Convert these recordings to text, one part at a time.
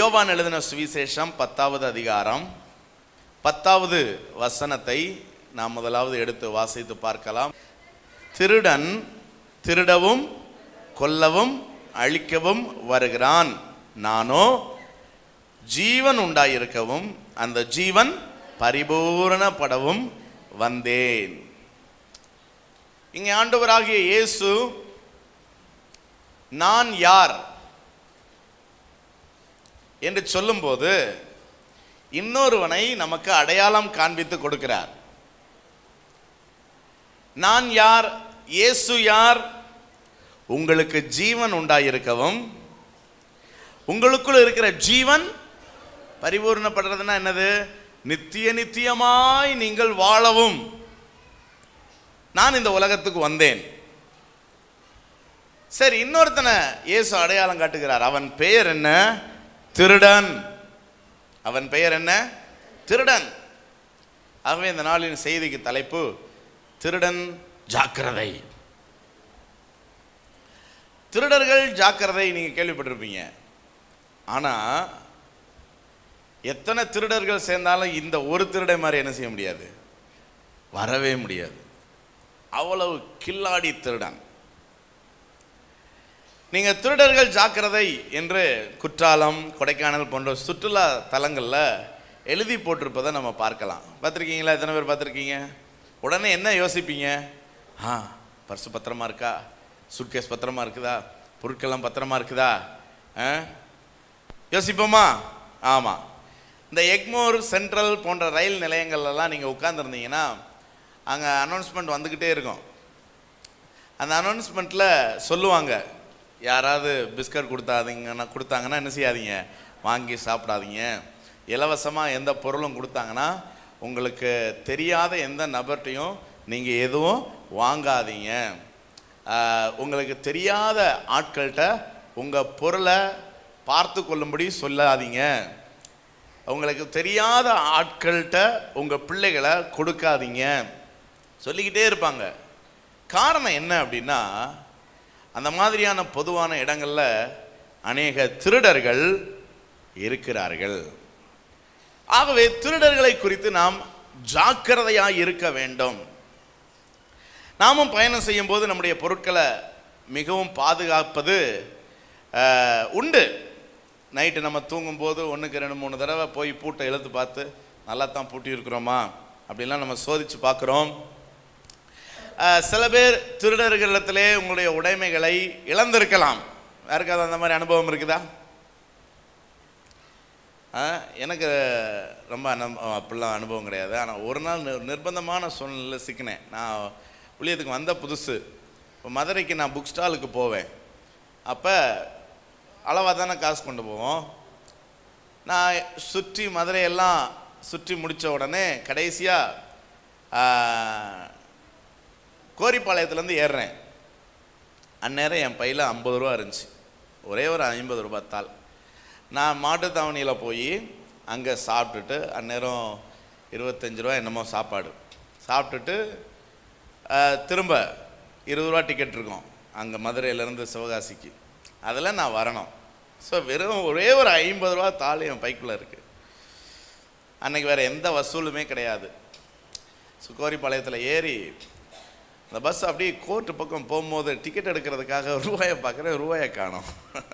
யோவான் எழுதின சுவிசேஷம் பத்தாவது அதிகாரம் பத்தாவது வசனத்தை நாம் முதலாவது எடுத்து வாசித்து பார்க்கலாம் திருடன் திருடவும் கொல்லவும் அழிக்கவும் வருகிறான் நானோ ஜீவன் உண்டாயிருக்கவும் அந்த ஜீவன் பரிபூரணப்படவும் வந்தேன் இங்கே ஆண்டவராகிய இயேசு நான் யார் என்று சொல்லும்போது இன்னொருவனை நமக்கு அடையாளம் காண்பித்து கொடுக்கிறார் நான் யார் இயேசு யார் உங்களுக்கு ஜீவன் உண்டாயிருக்கவும் உங்களுக்குள் இருக்கிற ஜீவன் பரிபூர்ணப்படுறதுன்னா என்னது நித்திய நித்தியமாய் நீங்கள் வாழவும் நான் இந்த உலகத்துக்கு வந்தேன் சரி இன்னொருத்தனை இயேசு அடையாளம் காட்டுகிறார் அவன் பெயர் என்ன திருடன் அவன் பெயர் என்ன திருடன் ஆகவே இந்த நாளின் செய்திக்கு தலைப்பு திருடன் ஜாக்கிரதை திருடர்கள் ஜாக்கிரதை நீங்க கேள்விப்பட்டிருப்பீங்க ஆனா எத்தனை திருடர்கள் சேர்ந்தாலும் இந்த ஒரு திருடை மாதிரி என்ன செய்ய முடியாது வரவே முடியாது அவ்வளவு கில்லாடி திருடன் நீங்க திருடர்கள் ஜாக்கிரதை என்று குற்றாலம் கொடைக்கானல் போன்ற சுற்றுலா தலங்கள்ல எழுதி போட்டிருப்பதை நம்ம பார்க்கலாம் பார்த்துருக்கீங்களா எத்தனை பேர் பார்த்துருக்கீங்க உடனே என்ன யோசிப்பீங்க ஆ பர்சு பத்திரமா இருக்கா சுட்கேஸ் பத்திரமா இருக்குதா பொருட்கள்லாம் பத்திரமா இருக்குதா ஆ? யோசிப்போமா ஆமாம் இந்த எக்மோர் சென்ட்ரல் போன்ற ரயில் நிலையங்கள்லாம் நீங்கள் உட்காந்துருந்தீங்கன்னா அங்கே அனௌன்ஸ்மெண்ட் வந்துக்கிட்டே இருக்கும் அந்த அனௌன்ஸ்மெண்ட்டில் சொல்லுவாங்க யாராவது பிஸ்கட் கொடுத்தாதீங்கன்னா கொடுத்தாங்கன்னா என்ன செய்யாதீங்க வாங்கி சாப்பிடாதீங்க இலவசமாக எந்த பொருளும் கொடுத்தாங்கன்னா உங்களுக்கு தெரியாத எந்த நபர்கிட்டையும் நீங்கள் எதுவும் வாங்காதீங்க ஆஹ், உங்களுக்கு தெரியாத ஆட்கள்கிட்ட உங்கள் பொருளை பார்த்து கொள்ளும்படி சொல்லாதீங்க உங்களுக்கு தெரியாத ஆட்கள்கிட்ட உங்கள் பிள்ளைகளை கொடுக்காதீங்க சொல்லிக்கிட்டே இருப்பாங்க காரணம் என்ன அப்படின்னா அந்த மாதிரியான பொதுவான இடங்கள்ல அநேக திருடர்கள் இருக்கிறார்கள் ஆகவே திருடர்களை குறித்து நாம் ஜாக்கிரதையாய் இருக்க வேண்டும் நாமும் பயணம் செய்யும் போது நம்முடைய பொருட்களை மிகவும் பாதுகாப்பது அஹ், உண்டு நைட்டு நம்ம தூங்கும்போது ஒன்றுக்கு ரெண்டு மூணு தடவை போய் பூட்டை இழுத்து பார்த்து நல்லா தான் பூட்டி இருக்கிறோமா அப்படிலாம் நம்ம சோதிச்சு பார்க்குறோம் அஹ், சில பேர் திருடர்களிடத்திலே உங்களுடைய உடைமைகளை இழந்திருக்கலாம் யாருக்காவது அந்த மாதிரி அனுபவம் இருக்குதா அஹ், எனக்கு ரொம்ப அனு அப்படிலாம் அனுபவம் கிடையாது ஆனால் ஒரு நாள் நிர்- நிர்பந்தமான சூழ்நிலையில் சிக்கினேன் நான் ஊழியத்துக்கு வந்த புதுசு இப்போ மதுரைக்கு நான் புக் ஸ்டாலுக்கு போவேன் அப்போ அளவாக தானே காசு கொண்டு போவோம் நான் சுற்றி மதுரையெல்லாம் சுற்றி முடித்த உடனே கடைசியாக கோரிப்பாளையத்துலேருந்து ஏறுறேன் அந்நேரம் என் பையில் ஐம்பது ரூபா இருந்துச்சு ஒரே ஒரு ஐம்பது ரூபாய் தாள் நான் மாட்டுத்தாவணியில் போய் அங்கே சாப்பிட்டுட்டு அந்நேரம் இருபத்தஞ்சு ரூபா என்னமோ சாப்பாடு சாப்பிட்டுட்டு ஆஹ், திரும்ப இருபது ரூபா டிக்கெட் இருக்கும் அங்கே மதுரையிலேருந்து சிவகாசிக்கு அதில் நான் வரணும் ஸோ வெறும் ஒரே ஒரு ஐம்பது ரூபா தாள் என் பைக்குள்ளே இருக்குது அன்னைக்கு வேறு எந்த வசூலுமே கிடையாது சுக்கோரிப்பாளையத்தில் ஏறி அந்த பஸ் அப்படியே கோர்ட்டு பக்கம் போகும்போது டிக்கெட் எடுக்கிறதுக்காக ரூபாயை பார்க்குறேன் ரூபாயை காணோம்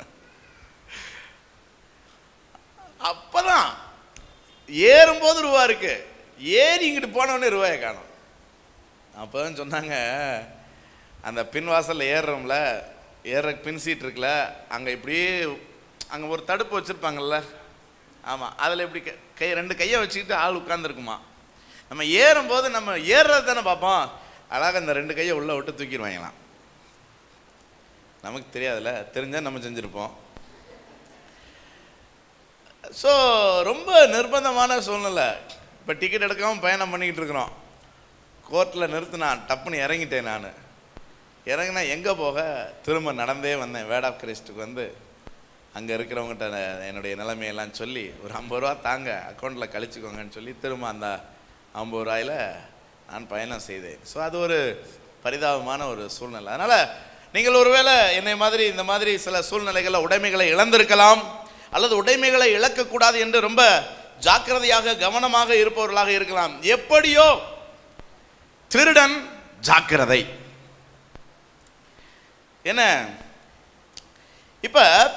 அப்பதான் ஏறும்போது ரூபா இருக்கு ஏறி இங்கிட்டு போனவொடனே ரூபாயை காணோம் அப்போ தான் சொன்னாங்க அந்த பின் வாசலில் ஏறுறோம்ல ஏற பின் சீட் இருக்குல்ல அங்கே இப்படியே அங்கே ஒரு தடுப்பு வச்சுருப்பாங்கல்ல ஆமாம் அதில் இப்படி கை- கை ரெண்டு கையை வச்சுக்கிட்டு ஆள் உட்காந்துருக்குமா நம்ம ஏறும்போது நம்ம ஏறுறது தானே பார்ப்போம் அழகாக இந்த ரெண்டு கையை உள்ளே விட்டு தூக்கிடுவாங்களாம் நமக்கு தெரியாதுல்ல தெரிஞ்சால் நம்ம செஞ்சுருப்போம் ஸோ ரொம்ப நிர்பந்தமான சூழ்நிலை இப்போ டிக்கெட் எடுக்காமல் பயணம் பண்ணிக்கிட்டு இருக்கிறோம் கோர்ட்டில் நிறுத்தினான் டப்புன்னு இறங்கிட்டேன் நான் இறங்கினா எங்கே போக திரும்ப நடந்தே வந்தேன் வேட் ஆஃப் கிரைஸ்ட்டுக்கு வந்து அங்கே இருக்கிறவங்ககிட்ட நான் என்னுடைய நிலைமையெல்லாம் சொல்லி ஒரு ஐம்பது ரூபா தாங்க அக்கௌண்ட்டில் கழிச்சுக்கோங்கன்னு சொல்லி திரும்ப அந்த ஐம்பது ரூபாயில் நான் பயணம் செய்தேன் ஸோ அது ஒரு பரிதாபமான ஒரு சூழ்நிலை அதனால் நீங்கள் ஒருவேளை என்னை மாதிரி இந்த மாதிரி சில சூழ்நிலைகளில் உடைமைகளை இழந்திருக்கலாம் அல்லது உடைமைகளை இழக்கக்கூடாது என்று ரொம்ப ஜாக்கிரதையாக கவனமாக இருப்பவர்களாக இருக்கலாம் எப்படியோ திருடன் ஜாக்கிரதை என்ன இப்ப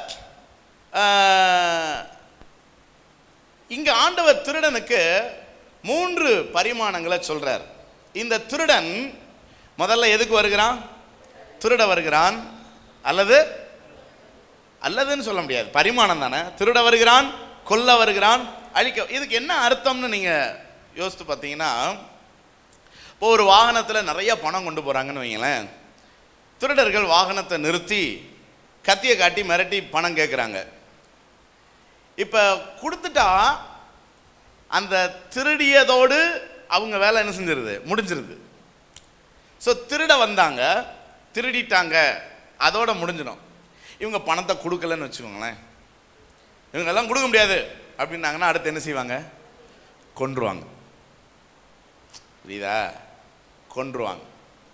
ஆஹ், இங்க ஆண்டவர் திருடனுக்கு மூன்று பரிமாணங்களை சொல்றார் இந்த திருடன் முதல்ல எதுக்கு வருகிறான் திருட வருகிறான் அல்லது அல்லதுன்னு சொல்ல முடியாது பரிமாணம் தானே திருட வருகிறான் கொல்ல வருகிறான் அழிக்க இதுக்கு என்ன அர்த்தம்னு நீங்க யோசித்து பார்த்தீங்கன்னா இப்போ ஒரு வாகனத்தில் நிறைய பணம் கொண்டு போறாங்கன்னு வைங்களேன் திருடர்கள் வாகனத்தை நிறுத்தி கத்தியை காட்டி மிரட்டி பணம் கேட்குறாங்க இப்போ கொடுத்துட்டா அந்த திருடியதோடு அவங்க வேலை என்ன செஞ்சிருது முடிஞ்சிருது ஸோ திருட வந்தாங்க திருடிட்டாங்க அதோட முடிஞ்சிடும் இவங்க பணத்தை கொடுக்கலன்னு வச்சுக்கோங்களேன் இவங்கெல்லாம் கொடுக்க முடியாது அப்படின்னாங்கன்னா அடுத்து என்ன செய்வாங்க கொன்றுவாங்க புரியுதா கொன்றுவாங்க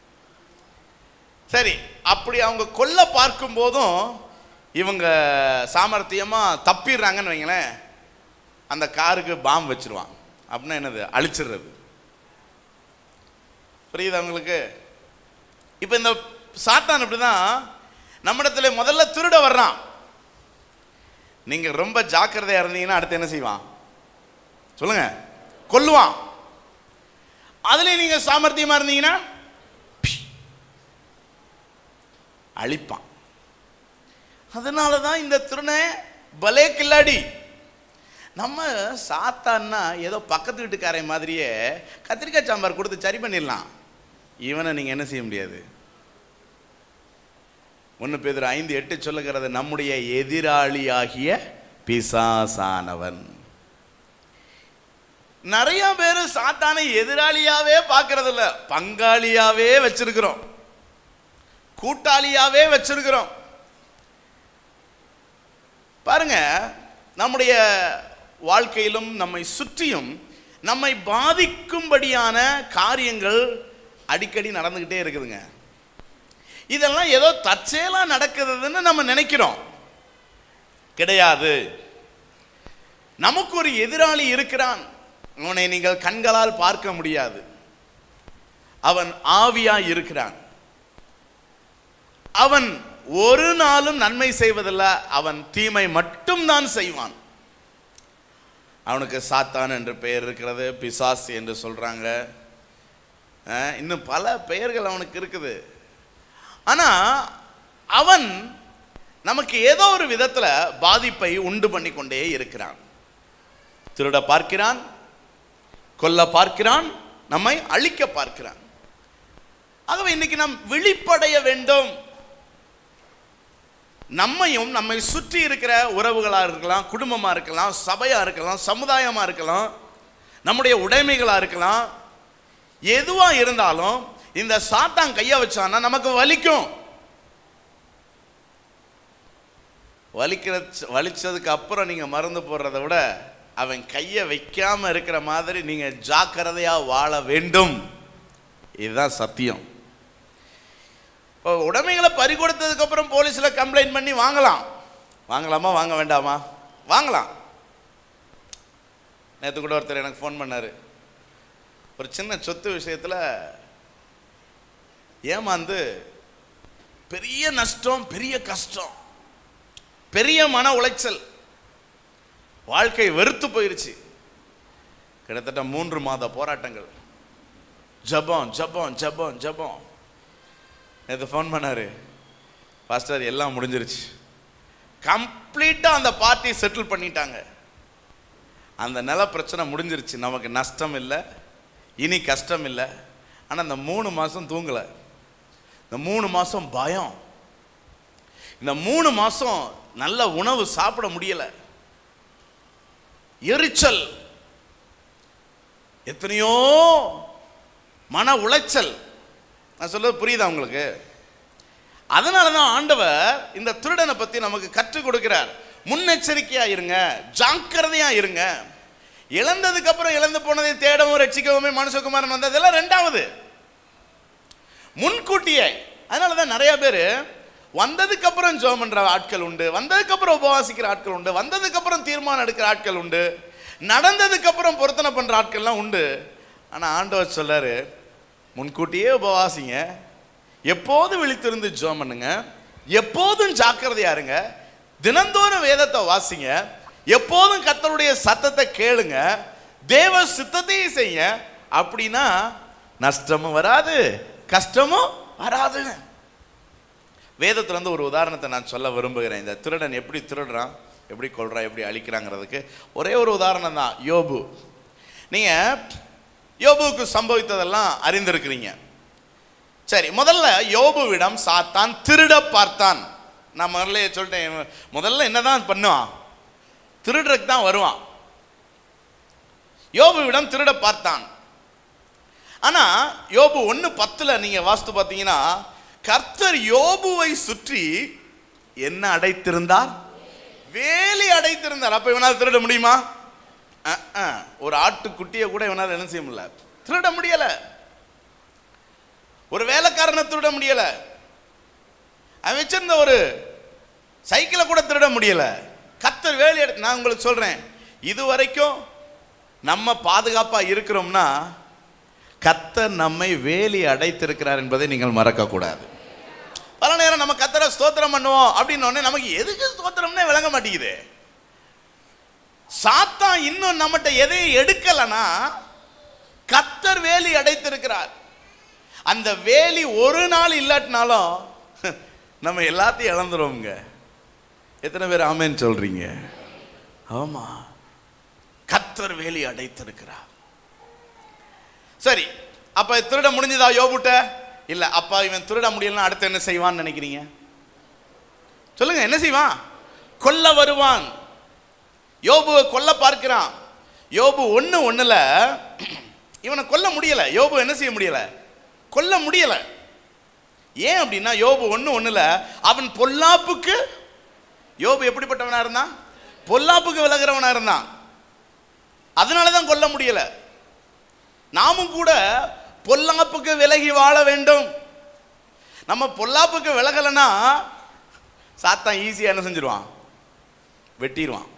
சரி அப்படி அவங்க கொல்ல பார்க்கும் போதும் இவங்க சாமர்த்தியமா தப்பிடுறாங்கன்னு வைங்களேன் அந்த காருக்கு பாம் வச்சிருவான் அப்படின்னா என்னது அழிச்சிடுறது புரியுதா உங்களுக்கு இப்போ இந்த சாத்தான் இப்படிதான் நம்மிடத்துல முதல்ல திருட வர்றான் நீங்க ரொம்ப ஜாக்கிரதையா இருந்தீங்கன்னா அடுத்து என்ன செய்வான் சொல்லுங்க கொல்லுவான் அதுலயும் நீங்க சாமர்த்தியமா இருந்தீங்கன்னா அழிப்பான் அதனால தான் இந்த திருணை பலே கில்லாடி நம்ம சாத்தான்னா ஏதோ பக்கத்து வீட்டுக்காரன் மாதிரியே கத்திரிக்காய் சாம்பார் கொடுத்து சரி பண்ணிடலாம் இவனை நீங்க என்ன செய்ய முடியாது ஒன்று பேர் ஐந்து எட்டு சொல்லுகிறது நம்முடைய எதிராளியாகிய பிசாசானவன் நிறைய பேர் சாத்தானை எதிராளியாவே பார்க்கறது இல்ல பங்காளியாவே வச்சிருக்கிறோம் கூட்டாளியாவே வச்சிருக்கிறோம் பாருங்க நம்முடைய வாழ்க்கையிலும் நம்மை சுற்றியும் நம்மை பாதிக்கும்படியான காரியங்கள் அடிக்கடி நடந்துக்கிட்டே இருக்குதுங்க இதெல்லாம் ஏதோ தற்செயலா நடக்குதுன்னு நம்ம நினைக்கிறோம் கிடையாது நமக்கு ஒரு எதிராளி இருக்கிறான் அவனை நீங்கள் கண்களால் பார்க்க முடியாது அவன் ஆவியா இருக்கிறான் அவன் ஒரு நாளும் நன்மை செய்வதில்ல அவன் தீமை மட்டும்தான் செய்வான் அவனுக்கு சாத்தான் என்று பெயர் இருக்கிறது பிசாஸ் என்று சொல்றாங்க அஹ், இன்னும் பல பெயர்கள் அவனுக்கு இருக்குது ஆனா அவன் நமக்கு ஏதோ ஒரு விதத்துல பாதிப்பை உண்டு பண்ணி கொண்டே இருக்கிறான் திருட பார்க்கிறான் கொல்ல பார்க்கிறான் நம்மை அழிக்க பார்க்கிறான் ஆகவே இன்னைக்கு நாம் விழிப்படைய வேண்டும் நம்மையும் நம்மை சுற்றி இருக்கிற உறவுகளா இருக்கலாம் குடும்பமா இருக்கலாம் சபையா இருக்கலாம் சமுதாயமா இருக்கலாம் நம்முடைய உடைமைகளா இருக்கலாம் எதுவா இருந்தாலும் இந்த சாத்தான் கைய வச்சான்னா நமக்கு வலிக்கும் வலிக்கிற வலிச்சதுக்கு அப்புறம் நீங்க மருந்து போடுறதை விட அவன் கையை வைக்காம இருக்கிற மாதிரி நீங்க ஜாக்கிரதையா வாழ வேண்டும் இதுதான் சத்தியம் இப்போ உடைமைகளை பறி கொடுத்ததுக்கு அப்புறம் போலீஸ்ல கம்ப்ளைண்ட் பண்ணி வாங்கலாம் வாங்கலாமா வாங்க வேண்டாமா வாங்கலாம் நேற்று கூட ஒருத்தர் எனக்கு ஃபோன் பண்ணாரு ஒரு சின்ன சொத்து விஷயத்துல ஏமாந்து பெரிய நஷ்டம் பெரிய கஷ்டம் பெரிய மன உளைச்சல் வாழ்க்கை வெறுத்து போயிருச்சு கிட்டத்தட்ட மூன்று மாத போராட்டங்கள் ஜபம் ஜபம் ஜபம் ஜபம் நேற்று ஃபோன் பண்ணாரு பாஸ்டர் எல்லாம் முடிஞ்சிருச்சு கம்ப்ளீட்டாக அந்த பார்ட்டி செட்டில் பண்ணிட்டாங்க அந்த நில பிரச்சனை முடிஞ்சிருச்சு நமக்கு நஷ்டம் இல்லை இனி கஷ்டம் இல்லை ஆனால் இந்த மூணு மாதம் தூங்கலை இந்த மூணு மாதம் பயம் இந்த மூணு மாதம் நல்ல உணவு சாப்பிட முடியல எரிச்சல் எத்தனையோ மன உளைச்சல் நான் சொல்றது புரியுதா உங்களுக்கு அதனால தான் ஆண்டவர் இந்த திருடனை பத்தி நமக்கு கற்றுக் கொடுக்கிறார் முன்னெச்சரிக்கையா இருங்க ஜாக்கிரதையா இருங்க இழந்ததுக்கு அப்புறம் இழந்து போனதை தேடவும் ரட்சிக்கவுமே மனுஷகுமாரன் வந்ததெல்லாம் ரெண்டாவது முன்கூட்டியே அதனால தான் நிறைய பேர் வந்ததுக்கு அப்புறம் ஜெபம் பண்ற ஆட்கள் உண்டு வந்ததுக்கு அப்புறம் உபவாசிக்கிற ஆட்கள் உண்டு வந்ததுக்கு அப்புறம் தீர்மானம் எடுக்கிற ஆட்கள் உண்டு நடந்ததுக்கு அப்புறம் பொருத்தனை பண்ற ஆட்கள்லாம் உண்டு ஆனா ஆண்டவர் சொல்றாரு முன்கூட்டியே உபவாசிங்க எப்போதும் விழித்திருந்து ஜெபம் பண்ணுங்க எப்போதும் ஜாக்கிரதையா இருங்க தினந்தோறும் வேதத்தை வாசிங்க எப்போதும் கர்த்தருடைய சத்தத்தை கேளுங்க தேவ சித்தத்தையும் செய்யுங்க அப்படின்னா நஷ்டமும் வராது கஷ்டமும் வராது வேதத்துல இருந்து ஒரு உதாரணத்தை நான் சொல்ல விரும்புகிறேன் இந்த திருடன் எப்படி திருடுறான் எப்படி கொள்றான் எப்படி அழிக்கிறாங்கிறதுக்கு ஒரே ஒரு உதாரணம் தான் யோபு நீங்க யோபுவுக்கு சம்பவித்ததெல்லாம் அறிந்திருக்கிறீங்க சரி முதல்ல யோபுவிடம் சாத்தான் திருட பார்த்தான் நான் முதல்ல சொல்லிட்டேன் முதல்ல என்னதான் பண்ணுவான் திருடுறதுக்கு தான் வருவான் யோபுவிடம் திருட பார்த்தான் ஆனா யோபு ஒன்று பத்துல நீங்க வாஸ்து பார்த்தீங்கன்னா கர்த்தர் யோபுவை சுற்றி என்ன அடைத்திருந்தார் வேலி அடைத்திருந்தார் அப்ப இவனால் திருட முடியுமா அஹ், அஹ். ஒரு ஆட்டுக்குட்டியை கூட இவனால் என்ன செய்ய முடியல திருட முடியல ஒரு வேலைக்காரனை திருட முடியல அவன் வச்சிருந்த ஒரு சைக்கிளை கூட திருட முடியல கத்தர் வேலி எடு நான் உங்களுக்கு சொல்றேன் இது வரைக்கும் நம்ம பாதுகாப்பா இருக்கிறோம்னா கத்தர் நம்மை வேலி அடைத்திருக்கிறார் என்பதை நீங்கள் மறக்க கூடாது பல நேரம் நம்ம கத்தரை ஸ்தோத்திரம் பண்ணுவோம் அப்படின்னு உடனே நமக்கு எதுக்கு ஸ்தோத்திரம்னே விளங்க மாட்டேங்குது சாத்தான் இன்னும் நம்மகிட்ட எதையும் எடுக்கலனா கத்தர் வேலி அடைத்திருக்கிறார் அந்த வேலி ஒரு நாள் இல்லாட்டினாலும் நம்ம எல்லாத்தையும் இழந்துருவோங்க எத்தனை பேர் ஆமேன்னு சொல்றீங்க ஆமா கத்தர் வேலி அடைத்திருக்கிறார் சரி அப்ப திருட முடிஞ்சதா யோபுட்ட இல்ல அப்பா இவன் திருட முடியலன்னா அடுத்து என்ன செய்வான்னு நினைக்கிறீங்க சொல்லுங்க என்ன செய்வான் கொல்ல வருவான் யோபுவை கொல்ல பார்க்கிறான் யோபு ஒண்ணு ஒண்ணுல இவனை கொல்ல முடியல யோபு என்ன செய்ய முடியல கொல்ல முடியல ஏன் அப்படின்னா யோபு ஒண்ணு ஒண்ணுல அவன் பொல்லாப்புக்கு யோபு எப்படிப்பட்டவனா இருந்தான் பொல்லாப்புக்கு விலகிறவனா இருந்தான் அதனால தான் கொல்ல முடியல நாமும் கூட பொல்லாப்புக்கு விலகி வாழ வேண்டும் நம்ம பொல்லாப்புக்கு விலகலைன்னா சாத்தான் ஈஸியா என்ன செஞ்சிருவான் வெட்டிடுவான்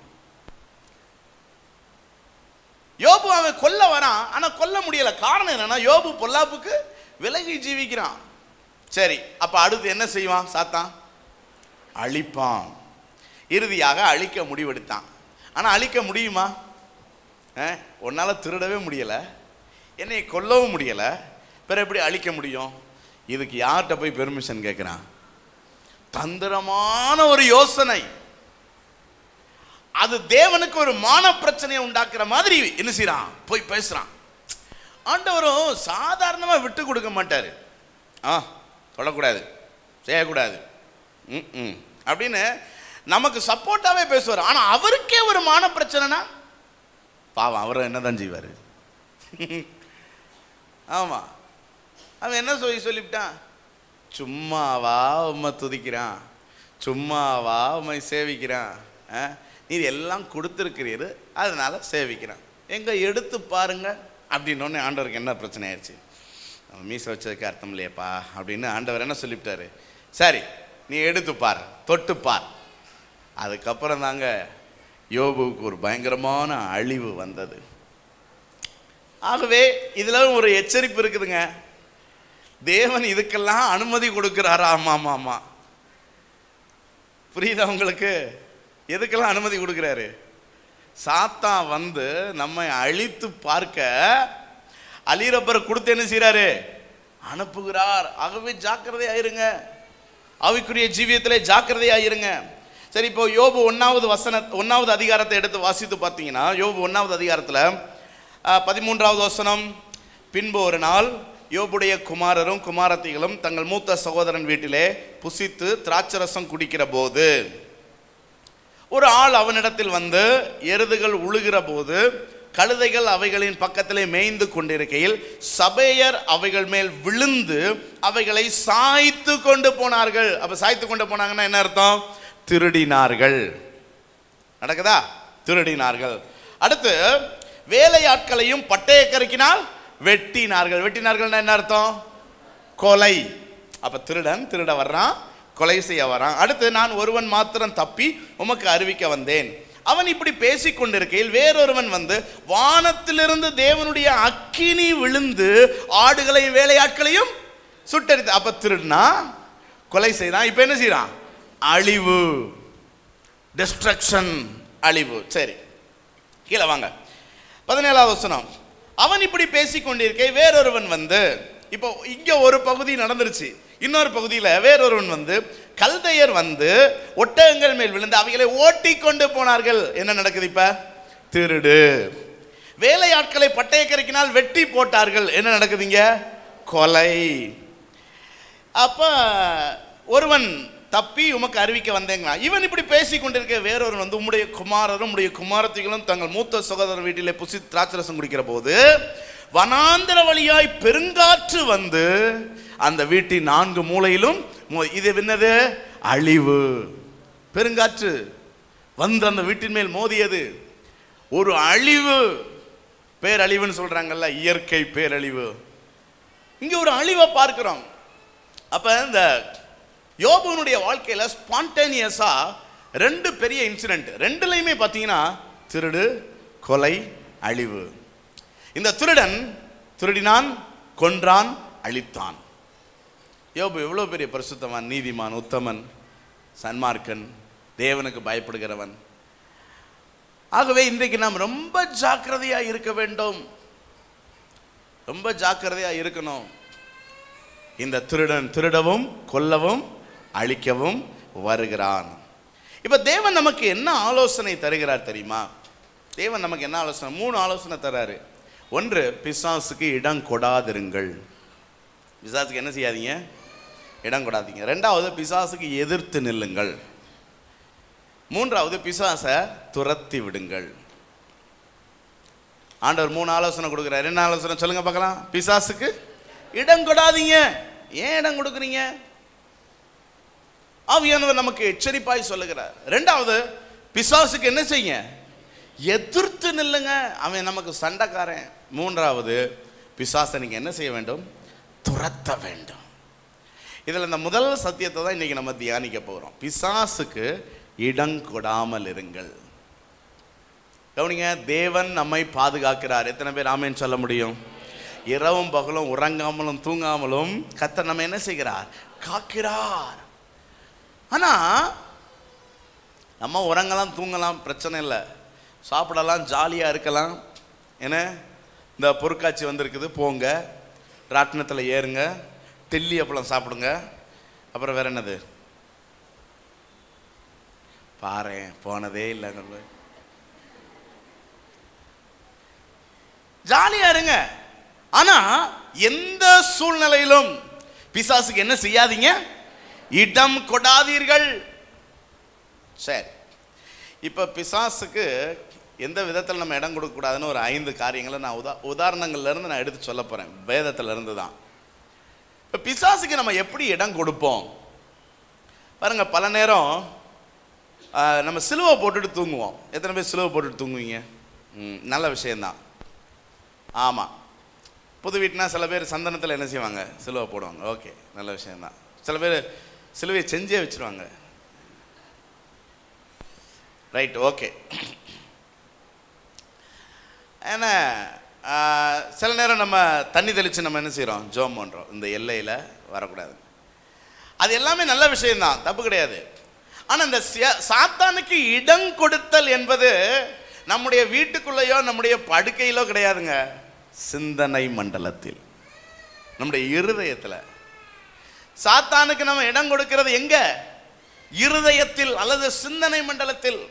யோபு அவன் கொல்ல வரான் ஆனா கொல்ல முடியல காரணம் என்னன்னா யோபு பொல்லாப்புக்கு விலகி ஜீவிக்கிறான் சரி அப்ப அடுத்து என்ன செய்வான் சாத்தான் அழிப்பான் இறுதியாக அழிக்க முடிவெடுத்தான் ஆனா அழிக்க முடியுமா அஹ், உன்னால திருடவே முடியல என்னை கொல்லவும் முடியல பிற எப்படி அழிக்க முடியும் இதுக்கு யார்கிட்ட போய் பெர்மிஷன் கேட்கிறான் தந்திரமான ஒரு யோசனை அது தேவனுக்கு ஒரு மான பிரச்சனையை உண்டாக்குற மாதிரி என்ன செய்றான் போய் பேசுறான் ஆண்டவரும் சாதாரணமா விட்டு கொடுக்க மாட்டாரு ஆ தொடக்கூடாது செய்யக்கூடாது ம், ம் அப்படின்னு நமக்கு சப்போர்ட்டாவே பேசுவார் ஆனா அவருக்கே ஒரு மான பிரச்சனைனா பாவம் அவர் என்னதான் செய்வார் ஆமா அவன் என்ன சொல்லி சொல்லிவிட்டான் சும்மாவா உம்மை துதிக்கிறான் சும்மாவா உம்மை சேவிக்கிறான் ஆ? நீர் எல்லாம் கொடுத்துருக்கிறீரு அதனால சேவிக்கிறான் எங்க எடுத்து பாருங்க அப்படின்னு உடனே ஆண்டவருக்கு என்ன பிரச்சனை ஆயிடுச்சு அவன் மீசை வச்சதுக்கு அர்த்தம் இல்லையப்பா அப்படின்னு ஆண்டவர் என்ன சொல்லிவிட்டாரு சரி நீ எடுத்து பார் தொட்டு பார் அதுக்கப்புறம் தாங்க யோபுவுக்கு ஒரு பயங்கரமான அழிவு வந்தது ஆகவே இதுல ஒரு எச்சரிப்பு இருக்குதுங்க தேவன் இதுக்கெல்லாம் அனுமதி கொடுக்கிறாரா ஆமா ஆமா ஆமா புரியுதா உங்களுக்கு எதுக்கெல்லாம் அனுமதி கொடுக்கிறாரு சாத்தான் வந்து நம்மை அழித்து பார்க்க அலிரப்பர் கொடுத்து என்ன செய்றாரு அனுப்புகிறார் ஆகவே ஜாக்கிரதையா இருங்க ஆவிக்குரிய ஜீவியத்திலே ஜாக்கிரதையா இருங்க சரி இப்போ யோபு ஒன்னாவது வசன ஒன்னாவது அதிகாரத்தை எடுத்து வாசித்து பார்த்தீங்கன்னா யோபு ஒன்னாவது அதிகாரத்தில் பதிமூன்றாவது வசனம் பின்பு ஒரு நாள் யோபுடைய குமாரரும் குமாரத்திகளும் தங்கள் மூத்த சகோதரன் வீட்டிலே புசித்து திராட்சரசம் குடிக்கிற போது ஒரு ஆள் அவனிடத்தில் வந்து எருதுகள் உழுகிற போது கழுதைகள் அவைகளின் பக்கத்திலே மேய்ந்து கொண்டிருக்கையில் சபையர் அவைகள் மேல் விழுந்து அவைகளை சாய்த்து கொண்டு போனார்கள் அப்ப சாய்த்து கொண்டு போனாங்கன்னா என்ன அர்த்தம் திருடினார்கள் நடக்குதா திருடினார்கள் அடுத்து வேலையாட்களையும் பட்டய கருக்கினால் வெட்டினார்கள் வெட்டினார்கள்னா என்ன அர்த்தம் கொலை அப்ப திருடன் திருட வர்றான் கொலை செய்ய வரான் அடுத்து நான் ஒருவன் மாத்திரம் தப்பி உமக்கு அறிவிக்க வந்தேன் அவன் இப்படி பேசிக் கொண்டிருக்கையில் வேறொருவன் வந்து வானத்திலிருந்து தேவனுடைய அக்கினி விழுந்து ஆடுகளையும் வேலையாட்களையும் சுட்டரித்து அப்ப திருடுனா கொலை செய்தான் இப்ப என்ன செய்யறான் அழிவு டிஸ்ட்ரக்ஷன் அழிவு சரி கீழே வாங்க பதினேழாவது வசனம் அவன் இப்படி பேசிக் கொண்டிருக்கை வேறொருவன் வந்து இப்போ இங்க ஒரு பகுதி நடந்துருச்சு இன்னொரு பகுதியில் வேறொருவன் வந்து கல்தையர் வந்து ஒட்டகங்கள் மேல் விழுந்து அவைகளை ஓட்டி கொண்டு போனார்கள் என்ன நடக்குது இப்ப திருடு வேலையாட்களை பட்டயக்கரைக்கினால் வெட்டி போட்டார்கள் என்ன நடக்குதுங்க கொலை அப்ப ஒருவன் தப்பி உமக்கு அறிவிக்க வந்தேங்களா இவன் இப்படி பேசி கொண்டிருக்க வேறொருவன் வந்து உம்முடைய குமாரரும் உம்முடைய குமாரத்திகளும் தங்கள் மூத்த சகோதரர் வீட்டிலே புசி திராட்சரசம் குடிக்கிற போது வனாந்திர வழியாய் பெருங்காற்று வந்து அந்த வீட்டின் நான்கு மூலையிலும் மோ- இது என்னது அழிவு பெருங்காற்று வந்து அந்த வீட்டின் மேல் மோதியது ஒரு அழிவு பேரழிவுன்னு சொல்றாங்கல்ல இயற்கை பேரழிவு இங்க ஒரு அழிவை பார்க்கிறோம் அப்ப இந்த யோபுனுடைய வாழ்க்கையில ஸ்பான்டேனியஸா ரெண்டு பெரிய இன்சிடென்ட் ரெண்டுலையுமே பார்த்தீங்கன்னா திருடு கொலை அழிவு இந்த திருடன் திருடினான் கொன்றான் அழித்தான் யோபு எவ்வளோ பெரிய பரிசுத்தவான் நீதிமான் உத்தமன் சன்மார்க்கன் தேவனுக்கு பயப்படுகிறவன் ஆகவே இன்றைக்கு நாம் ரொம்ப ஜாக்கிரதையா இருக்க வேண்டும் ரொம்ப ஜாக்கிரதையா இருக்கணும் இந்த திருடன் திருடவும் கொல்லவும் அழிக்கவும் வருகிறான் இப்ப தேவன் நமக்கு என்ன ஆலோசனை தருகிறார் தெரியுமா தேவன் நமக்கு என்ன ஆலோசனை மூணு ஆலோசனை தராரு ஒன்று பிசாசுக்கு இடம் கொடாதிருங்கள் பிசாசுக்கு என்ன செய்யாதீங்க இடம் கொடாதீங்க ரெண்டாவது பிசாசுக்கு எதிர்த்து நில்லுங்கள் மூன்றாவது பிசாசை துரத்தி விடுங்கள் ஆண்டவர் மூணு ஆலோசனை கொடுக்குறாரு என்ன ஆலோசனை சொல்லுங்க பார்க்கலாம் பிசாசுக்கு இடம் கொடாதீங்க ஏன் இடம் கொடுக்குறீங்க ஆவியானவர் நமக்கு எச்சரிப்பாய் சொல்லுகிறார் ரெண்டாவது பிசாசுக்கு என்ன செய்யுங்க எதிர்த்து நில்லுங்க அவன் நமக்கு சண்டைக்காரன் மூன்றாவது பிசாசை நீங்க என்ன செய்ய வேண்டும் துரத்த வேண்டும் இதில் இந்த முதல் சத்தியத்தை தான் இன்னைக்கு நம்ம தியானிக்க போகிறோம் பிசாசுக்கு இடம் கொடாமல் இருங்கள் கவனிங்க தேவன் நம்மை பாதுகாக்கிறார் எத்தனை பேர் ஆமேன்னு சொல்ல முடியும் இரவும் பகலும் உறங்காமலும் தூங்காமலும் கர்த்தர் நம்ம என்ன செய்கிறார் காக்கிறார் ஆனா நம்ம உறங்கலாம் தூங்கலாம் பிரச்சனை இல்லை சாப்பிடலாம் ஜாலியாக இருக்கலாம் என்ன இந்த பொருட்காட்சி வந்திருக்குது போங்க ராட்டினத்தில் ஏறுங்க டெல்லி அப்பளம் சாப்பிடுங்க அப்புறம் வேற என்னது பாரேன் போனதே இல்லைங்க ஜாலியா இருங்க ஆனா எந்த சூழ்நிலையிலும் பிசாசுக்கு என்ன செய்யாதீங்க இடம் கொடாதீர்கள் சரி இப்ப பிசாசுக்கு எந்த விதத்தில் நம்ம இடம் கொடுக்க கூடாதுன்னு ஒரு ஐந்து காரியங்களை நான் உதா உதாரணங்கள்ல இருந்து நான் எடுத்து சொல்ல போறேன் வேதத்துல இருந்து தான் இப்ப பிசாசுக்கு நம்ம எப்படி இடம் கொடுப்போம் பாருங்க பல நேரம் ஆ, நம்ம சிலுவை போட்டுட்டு தூங்குவோம் எத்தனை பேர் சிலுவை போட்டுட்டு தூங்குவீங்க ம், நல்ல விஷயம்தான் ஆமாம் புது வீட்டுனா சில பேர் சந்தனத்தில் என்ன செய்வாங்க சிலுவை போடுவாங்க ஓகே நல்ல விஷயம்தான் சில பேர் சிலுவையை செஞ்சே வச்சிருவாங்க ரைட் ஓகே ஏன்னா ஆ, சில நேரம் நம்ம தண்ணி தெளித்து நம்ம என்ன செய்கிறோம் ஜோம் பண்ணுறோம் இந்த எல்லையில் வரக்கூடாது அது எல்லாமே நல்ல விஷயம்தான் தப்பு கிடையாது ஆனால் இந்த சிய- சாத்தானுக்கு இடம் கொடுத்தல் என்பது நம்முடைய வீட்டுக்குள்ளேயோ நம்முடைய படுக்கையிலோ கிடையாதுங்க சிந்தனை மண்டலத்தில் நம்முடைய இருதயத்தில் சாத்தானுக்கு நம்ம இடம் கொடுக்கிறது எங்க இருதயத்தில் அல்லது சிந்தனை மண்டலத்தில்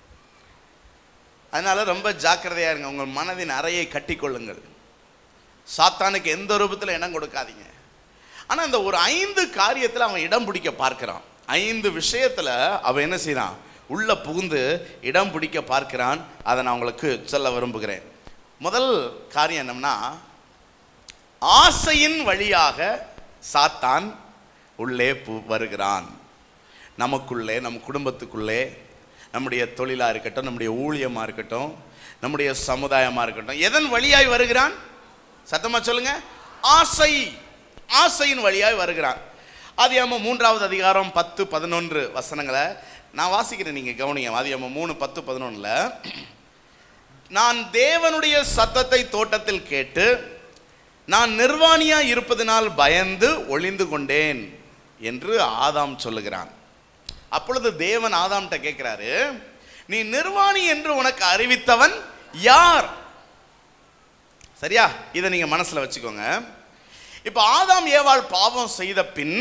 அதனால ரொம்ப ஜாக்கிரதையா இருங்க உங்கள் மனதின் அறையை கட்டிக்கொள்ளுங்கள் சாத்தானுக்கு எந்த ரூபத்தில் இடம் கொடுக்காதீங்க ஆனா இந்த ஒரு ஐந்து காரியத்தில் அவன் இடம் பிடிக்க பார்க்கிறான் ஐந்து விஷயத்துல அவன் என்ன செய்றான் உள்ள புகுந்து இடம் பிடிக்க பார்க்கிறான் அதை நான் உங்களுக்கு சொல்ல விரும்புகிறேன் முதல் காரியம் என்னன்னா ஆசையின் வழியாக சாத்தான் உள்ளே பு- வருகிறான் நமக்குள்ளே நம் குடும்பத்துக்குள்ளே நம்முடைய தொழிலாக இருக்கட்டும் நம்முடைய ஊழியமாக இருக்கட்டும் நம்முடைய சமுதாயமாக இருக்கட்டும் எதன் வழியாய் வருகிறான் சத்தமா சொல்லுங்க ஆசை ஆசையின் வழியாய் வருகிறான் ஆதியாம மூன்றாவது அதிகாரம் பத்து பதினொன்று வசனங்களை நான் வாசிக்கிறேன் நீங்க கவனிங்க ஆதியாம மூணு பத்து பதினொன்றுல நான் தேவனுடைய சத்தத்தை தோட்டத்தில் கேட்டு நான் நிர்வாணியா இருப்பதனால் பயந்து ஒளிந்து கொண்டேன் என்று ஆதாம் சொல்லுகிறான் அப்பொழுது தேவன் ஆதாம்கிட்ட கேட்கிறாரு நீ நிர்வாணி என்று உனக்கு அறிவித்தவன் யார் சரியா இதை நீங்க மனசுல வச்சுக்கோங்க இப்போ ஆதாம் ஏவாள் பாவம் செய்த பின்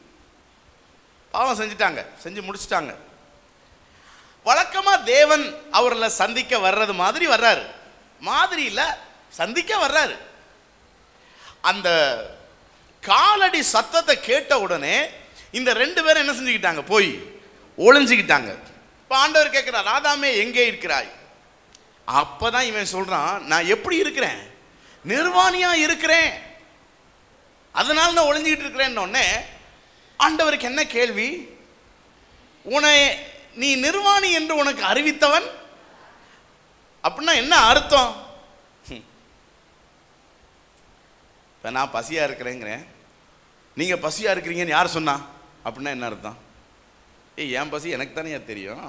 பாவம் செஞ்சுட்டாங்க செஞ்சு முடிச்சிட்டாங்க வழக்கமா தேவன் அவர்களை சந்திக்க வர்றது மாதிரி வர்றாரு மாதிரி இல்ல சந்திக்க வர்றாரு அந்த காலடி சத்தத்தை கேட்ட உடனே இந்த ரெண்டு பேரும் என்ன செஞ்சுக்கிட்டாங்க போய் ஒளிஞ்சுக்கிட்டாங்க இப்போ ஆண்டவர் கேட்கிறார் ஆதாமே எங்கே இருக்கிறாய் அப்பதான் இவன் சொல்றான் நான் எப்படி இருக்கிறேன் நிர்வாணியா இருக்கிறேன் அதனால நான் ஒளிஞ்சுக்கிட்டு இருக்கிறேன்னு உடனே ஆண்டவருக்கு என்ன கேள்வி உன்னை நீ நிர்வாணி என்று உனக்கு அறிவித்தவன் அப்படின்னா என்ன அர்த்தம் ஹம். இப்ப நான் பசியா இருக்கிறேங்கிறேன் நீங்க பசியா இருக்கிறீங்கன்னு யார் சொன்னா அப்படின்னா என்ன அர்த்தம் ஏய் என் பசி எனக்கு தானே தெரியும்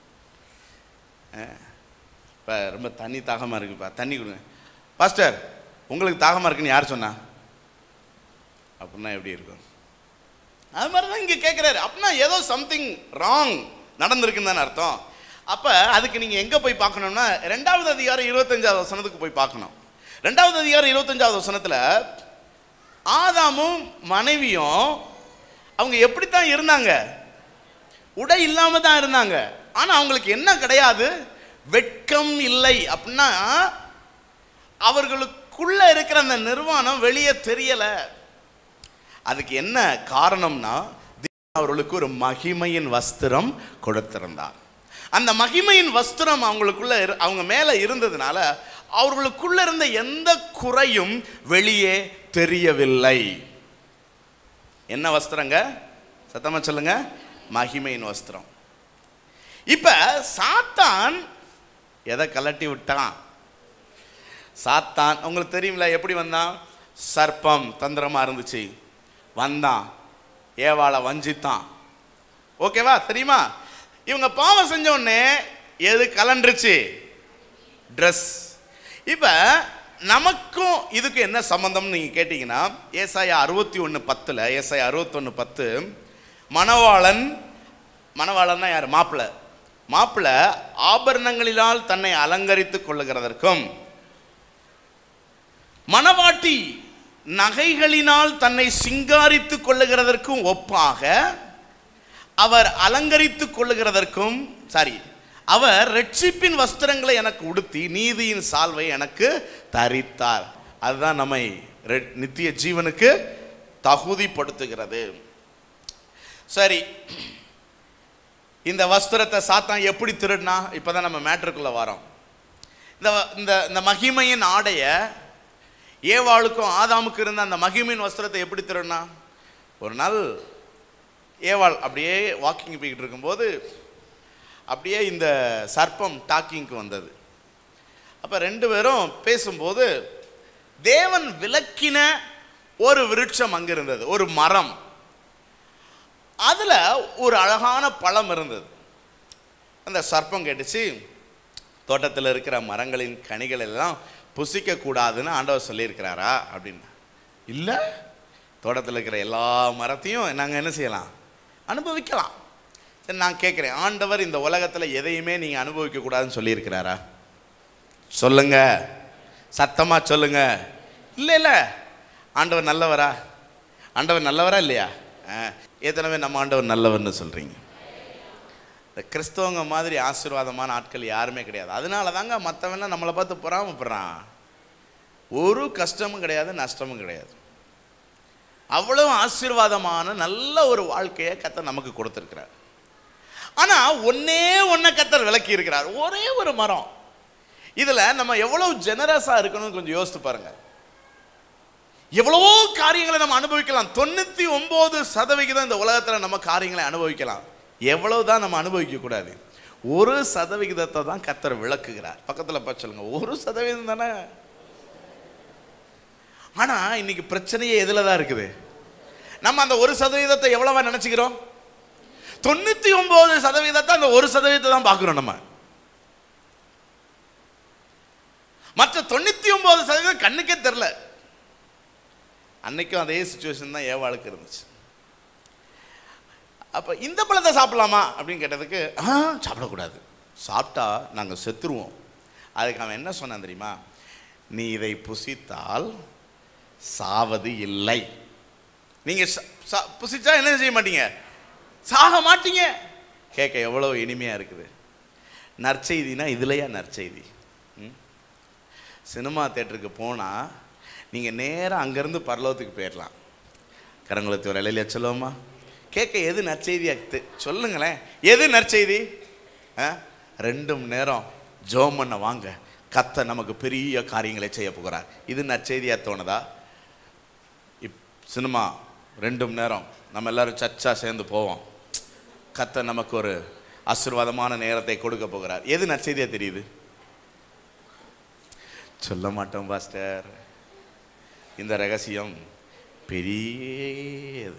இப்போ ரொம்ப தண்ணி தாகமாக இருக்குப்பா தண்ணி கொடுங்க பாஸ்டர் உங்களுக்கு தாகமாக இருக்குன்னு யார் சொன்னா அப்படின்னா எப்படி இருக்கும் அது மாதிரி தான் இங்கே கேட்குறாரு அப்படின்னா ஏதோ சம்திங் ராங் நடந்திருக்குன்னு தானே அர்த்தம் அப்போ அதுக்கு நீங்கள் எங்கே போய் பார்க்கணும்னா ரெண்டாவது அதிகாரம் இருபத்தஞ்சாவது வசனத்துக்கு போய் பார்க்கணும் ரெண்டாவது அதிகாரம் இருபத்தஞ்சாவது வசனத்தில் ஆதாமும் மனைவியும் அவங்க எப்படித்தான் இருந்தாங்க உடை இல்லாம தான் இருந்தாங்க ஆனா அவங்களுக்கு என்ன கிடையாது வெட்கம் இல்லை அப்படின்னா அவர்களுக்குள்ள இருக்கிற அந்த நிர்வாணம் வெளியே தெரியல அதுக்கு என்ன காரணம்னா தேவன் அவர்களுக்கு ஒரு மகிமையின் வஸ்திரம் கொடுத்திருந்தார் அந்த மகிமையின் வஸ்திரம் அவங்களுக்குள்ள இரு- அவங்க மேல இருந்ததுனால அவர்களுக்குள்ள இருந்த எந்த குறையும் வெளியே தெரியவில்லை என்ன வஸ்திரங்க சத்தமா சொல்லுங்க மகிமையின் வஸ்திரம் இப்ப சாத்தான் எதை கலட்டி விட்டான் சாத்தான் உங்களுக்கு தெரியுமில்ல எப்படி வந்தான் சர்ப்பம் தந்திரமா இருந்துச்சு வந்தான் ஏவாளை வஞ்சித்தான் ஓகேவா தெரியுமா இவங்க பாவம் செஞ்ச உடனே எது கலண்டுருச்சு ட்ரெஸ் இப்போ நமக்கும் இதுக்கு என்ன சம்பந்தம்னு நீங்கள் கேட்டிங்கன்னா ஏசாயா அறுபத்தி ஒன்று பத்தில் ஏசாயா அறுபத்தொன்று பத்து மணவாளன் மணவாளன்னா யார் மாப்பிள்ளை மாப்பிள்ளை ஆபரணங்களினால் தன்னை அலங்கரித்துக் கொள்ளுகிறதற்கும் மணவாட்டி நகைகளினால் தன்னை சிங்காரித்துக் கொள்ளுகிறதற்கும் ஒப்பாக அவர் அலங்கரித்துக் கொள்ளுகிறதற்கும் சாரி அவர் ரட்சிப்பின் வஸ்திரங்களை எனக்கு உடுத்தி நீதியின் சால்வை எனக்கு தரித்தார் அதுதான் நம்மை ரெ- நித்திய ஜீவனுக்கு தகுதிப்படுத்துகிறது சரி இந்த வஸ்திரத்தை சாத்தான் எப்படி திருடினா இப்பதான் நம்ம மேட்ருக்குள்ள வரோம் இந்த இந்த இந்த மகிமையின் ஆடைய ஏவாளுக்கும் ஆதாமுக்கு இருந்த அந்த மகிமையின் வஸ்திரத்தை எப்படி திருடினா ஒரு நாள் ஏவாள் அப்படியே வாக்கிங் போய்கிட்டு இருக்கும்போது அப்படியே இந்த சர்ப்பம் டாக்கிங்க்கு வந்தது அப்போ ரெண்டு பேரும் பேசும்போது தேவன் விலக்கின ஒரு விருட்சம் அங்கே இருந்தது ஒரு மரம் அதில் ஒரு அழகான பழம் இருந்தது அந்த சர்ப்பம் கேட்டுச்சு தோட்டத்தில் இருக்கிற மரங்களின் கனிகள் எல்லாம் புசிக்க கூடாதுன்னு ஆண்டவர் சொல்லியிருக்கிறாரா அப்படின்னு இல்லை தோட்டத்தில் இருக்கிற எல்லா மரத்தையும் நாங்கள் என்ன செய்யலாம் அனுபவிக்கலாம் சரி நான் கேட்குறேன் ஆண்டவர் இந்த உலகத்தில் எதையுமே நீங்கள் அனுபவிக்க கூடாதுன்னு சொல்லியிருக்கிறாரா சொல்லுங்க சத்தமா சொல்லுங்க இல்லை இல்லை ஆண்டவர் நல்லவரா ஆண்டவர் நல்லவரா இல்லையா ஆ, எத்தனை பேர் நம்ம ஆண்டவர் நல்லவர்னு சொல்றீங்க இந்த கிறிஸ்தவங்க மாதிரி ஆசீர்வாதமான ஆட்கள் யாருமே கிடையாது அதனால தாங்க மற்றவன்லாம் நம்மளை பார்த்து பொறாமப்படுறான் ஒரு கஷ்டமும் கிடையாது நஷ்டமும் கிடையாது அவ்வளவு ஆசீர்வாதமான நல்ல ஒரு வாழ்க்கையை கத்தர் நமக்கு கொடுத்துருக்கிறார் ஆனா ஒன்னே ஒன்றை கத்தர் விளக்கி இருக்கிறார் ஒரே ஒரு மரம் இதுல நம்ம எவ்வளவு ஜெனரஸா இருக்கணும்னு கொஞ்சம் யோசித்து பாருங்க எவ்வளவோ காரியங்களை நம்ம அனுபவிக்கலாம் தொண்ணூத்தி ஒன்பது சதவிகிதம் இந்த உலகத்துல நம்ம காரியங்களை அனுபவிக்கலாம் எவ்வளவுதான் நம்ம அனுபவிக்க கூடாது ஒரு சதவிகிதத்தை தான் கத்தர் விளக்குகிறார் பக்கத்துல பார்த்து சொல்லுங்க ஒரு சதவீதம் தானே ஆனா இன்னைக்கு பிரச்சனையே எதுல தான் இருக்குது நம்ம அந்த ஒரு சதவீதத்தை எவ்வளவா நினைச்சுக்கிறோம் தொண்ணூத்தி ஒன்பது சதவீதத்தை அந்த ஒரு சதவீதத்தை தான் பார்க்கிறோம் நம்ம மற்ற தொண்ணூத்தி ஒன்பது சதவீதம் கண்ணுக்கே தெரில அன்னைக்கும் அதே சுச்சுவேஷன் தான் ஏவாளுக்கு இருந்துச்சு அப்ப இந்த பழத்தை சாப்பிடலாமா அப்படின்னு கேட்டதுக்கு ஆ சாப்பிடக்கூடாது சாப்பிட்டா நாங்கள் செத்துருவோம் அதுக்கு அவன் என்ன சொன்னான் தெரியுமா நீ இதை புசித்தால் சாவது இல்லை நீங்க ச- ச- புசிச்சா என்ன செய்ய மாட்டீங்க சாக மாட்டீங்க கேட்க எவ்வளவு இனிமையா இருக்குது நற்செய்தினா இதுலயா நற்செய்தி ம்? சினிமா தேட்டருக்கு போனால் நீங்கள் நேராக அங்கேருந்து பரலோகத்துக்கு போயிடலாம் கரங்குளத்து ஒரு இலையில சொல்லுவோமா கேட்க எது நற்செய்தியா தெ- சொல்லுங்களேன் எது நற்செய்தி ஆ? ரெண்டும் நேரம் ஜோம் பண்ண வாங்க கத்த நமக்கு பெரிய காரியங்களை செய்ய போகிறார் இது நற்செய்தியா தோணுதா இப் சினிமா ரெண்டும் நேரம் நம்ம எல்லாரும் சர்ச்சா சேர்ந்து போவோம் கத்த நமக்கு ஒரு ஆசீர்வாதமான நேரத்தை கொடுக்க போகிறார் எது நற்செய்தியா தெரியுது சொல்ல மாட்டோம் பாஸ்டர் இந்த ரகசியம் பெரியது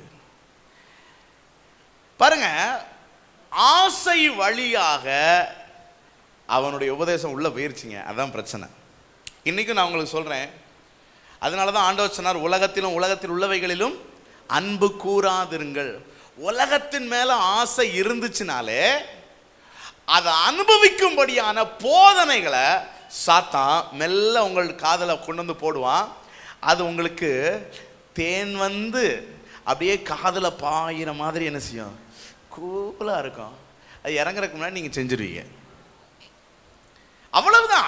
பாருங்க ஆசை வழியாக அவனுடைய உபதேசம் உள்ள போயிருச்சுங்க அதான் பிரச்சனை இன்னைக்கும் நான் உங்களுக்கு சொல்றேன் அதனால தான் ஆண்டவர் சொன்னார் உலகத்திலும் உலகத்தில் உள்ளவைகளிலும் அன்பு கூறாதிருங்கள் உலகத்தின் மேல ஆசை இருந்துச்சுனாலே அதை அனுபவிக்கும்படியான போதனைகளை சாத்தான் மெல்ல உங்கள் காதல கொண்டு வந்து போடுவான் அது உங்களுக்கு தேன் வந்து அப்படியே காதுல பாயிற மாதிரி என்ன செய்யும் கூலா இருக்கும் அது இறங்குறதுக்கு முன்னாடி நீங்க செஞ்சிருவீங்க அவ்வளவுதான்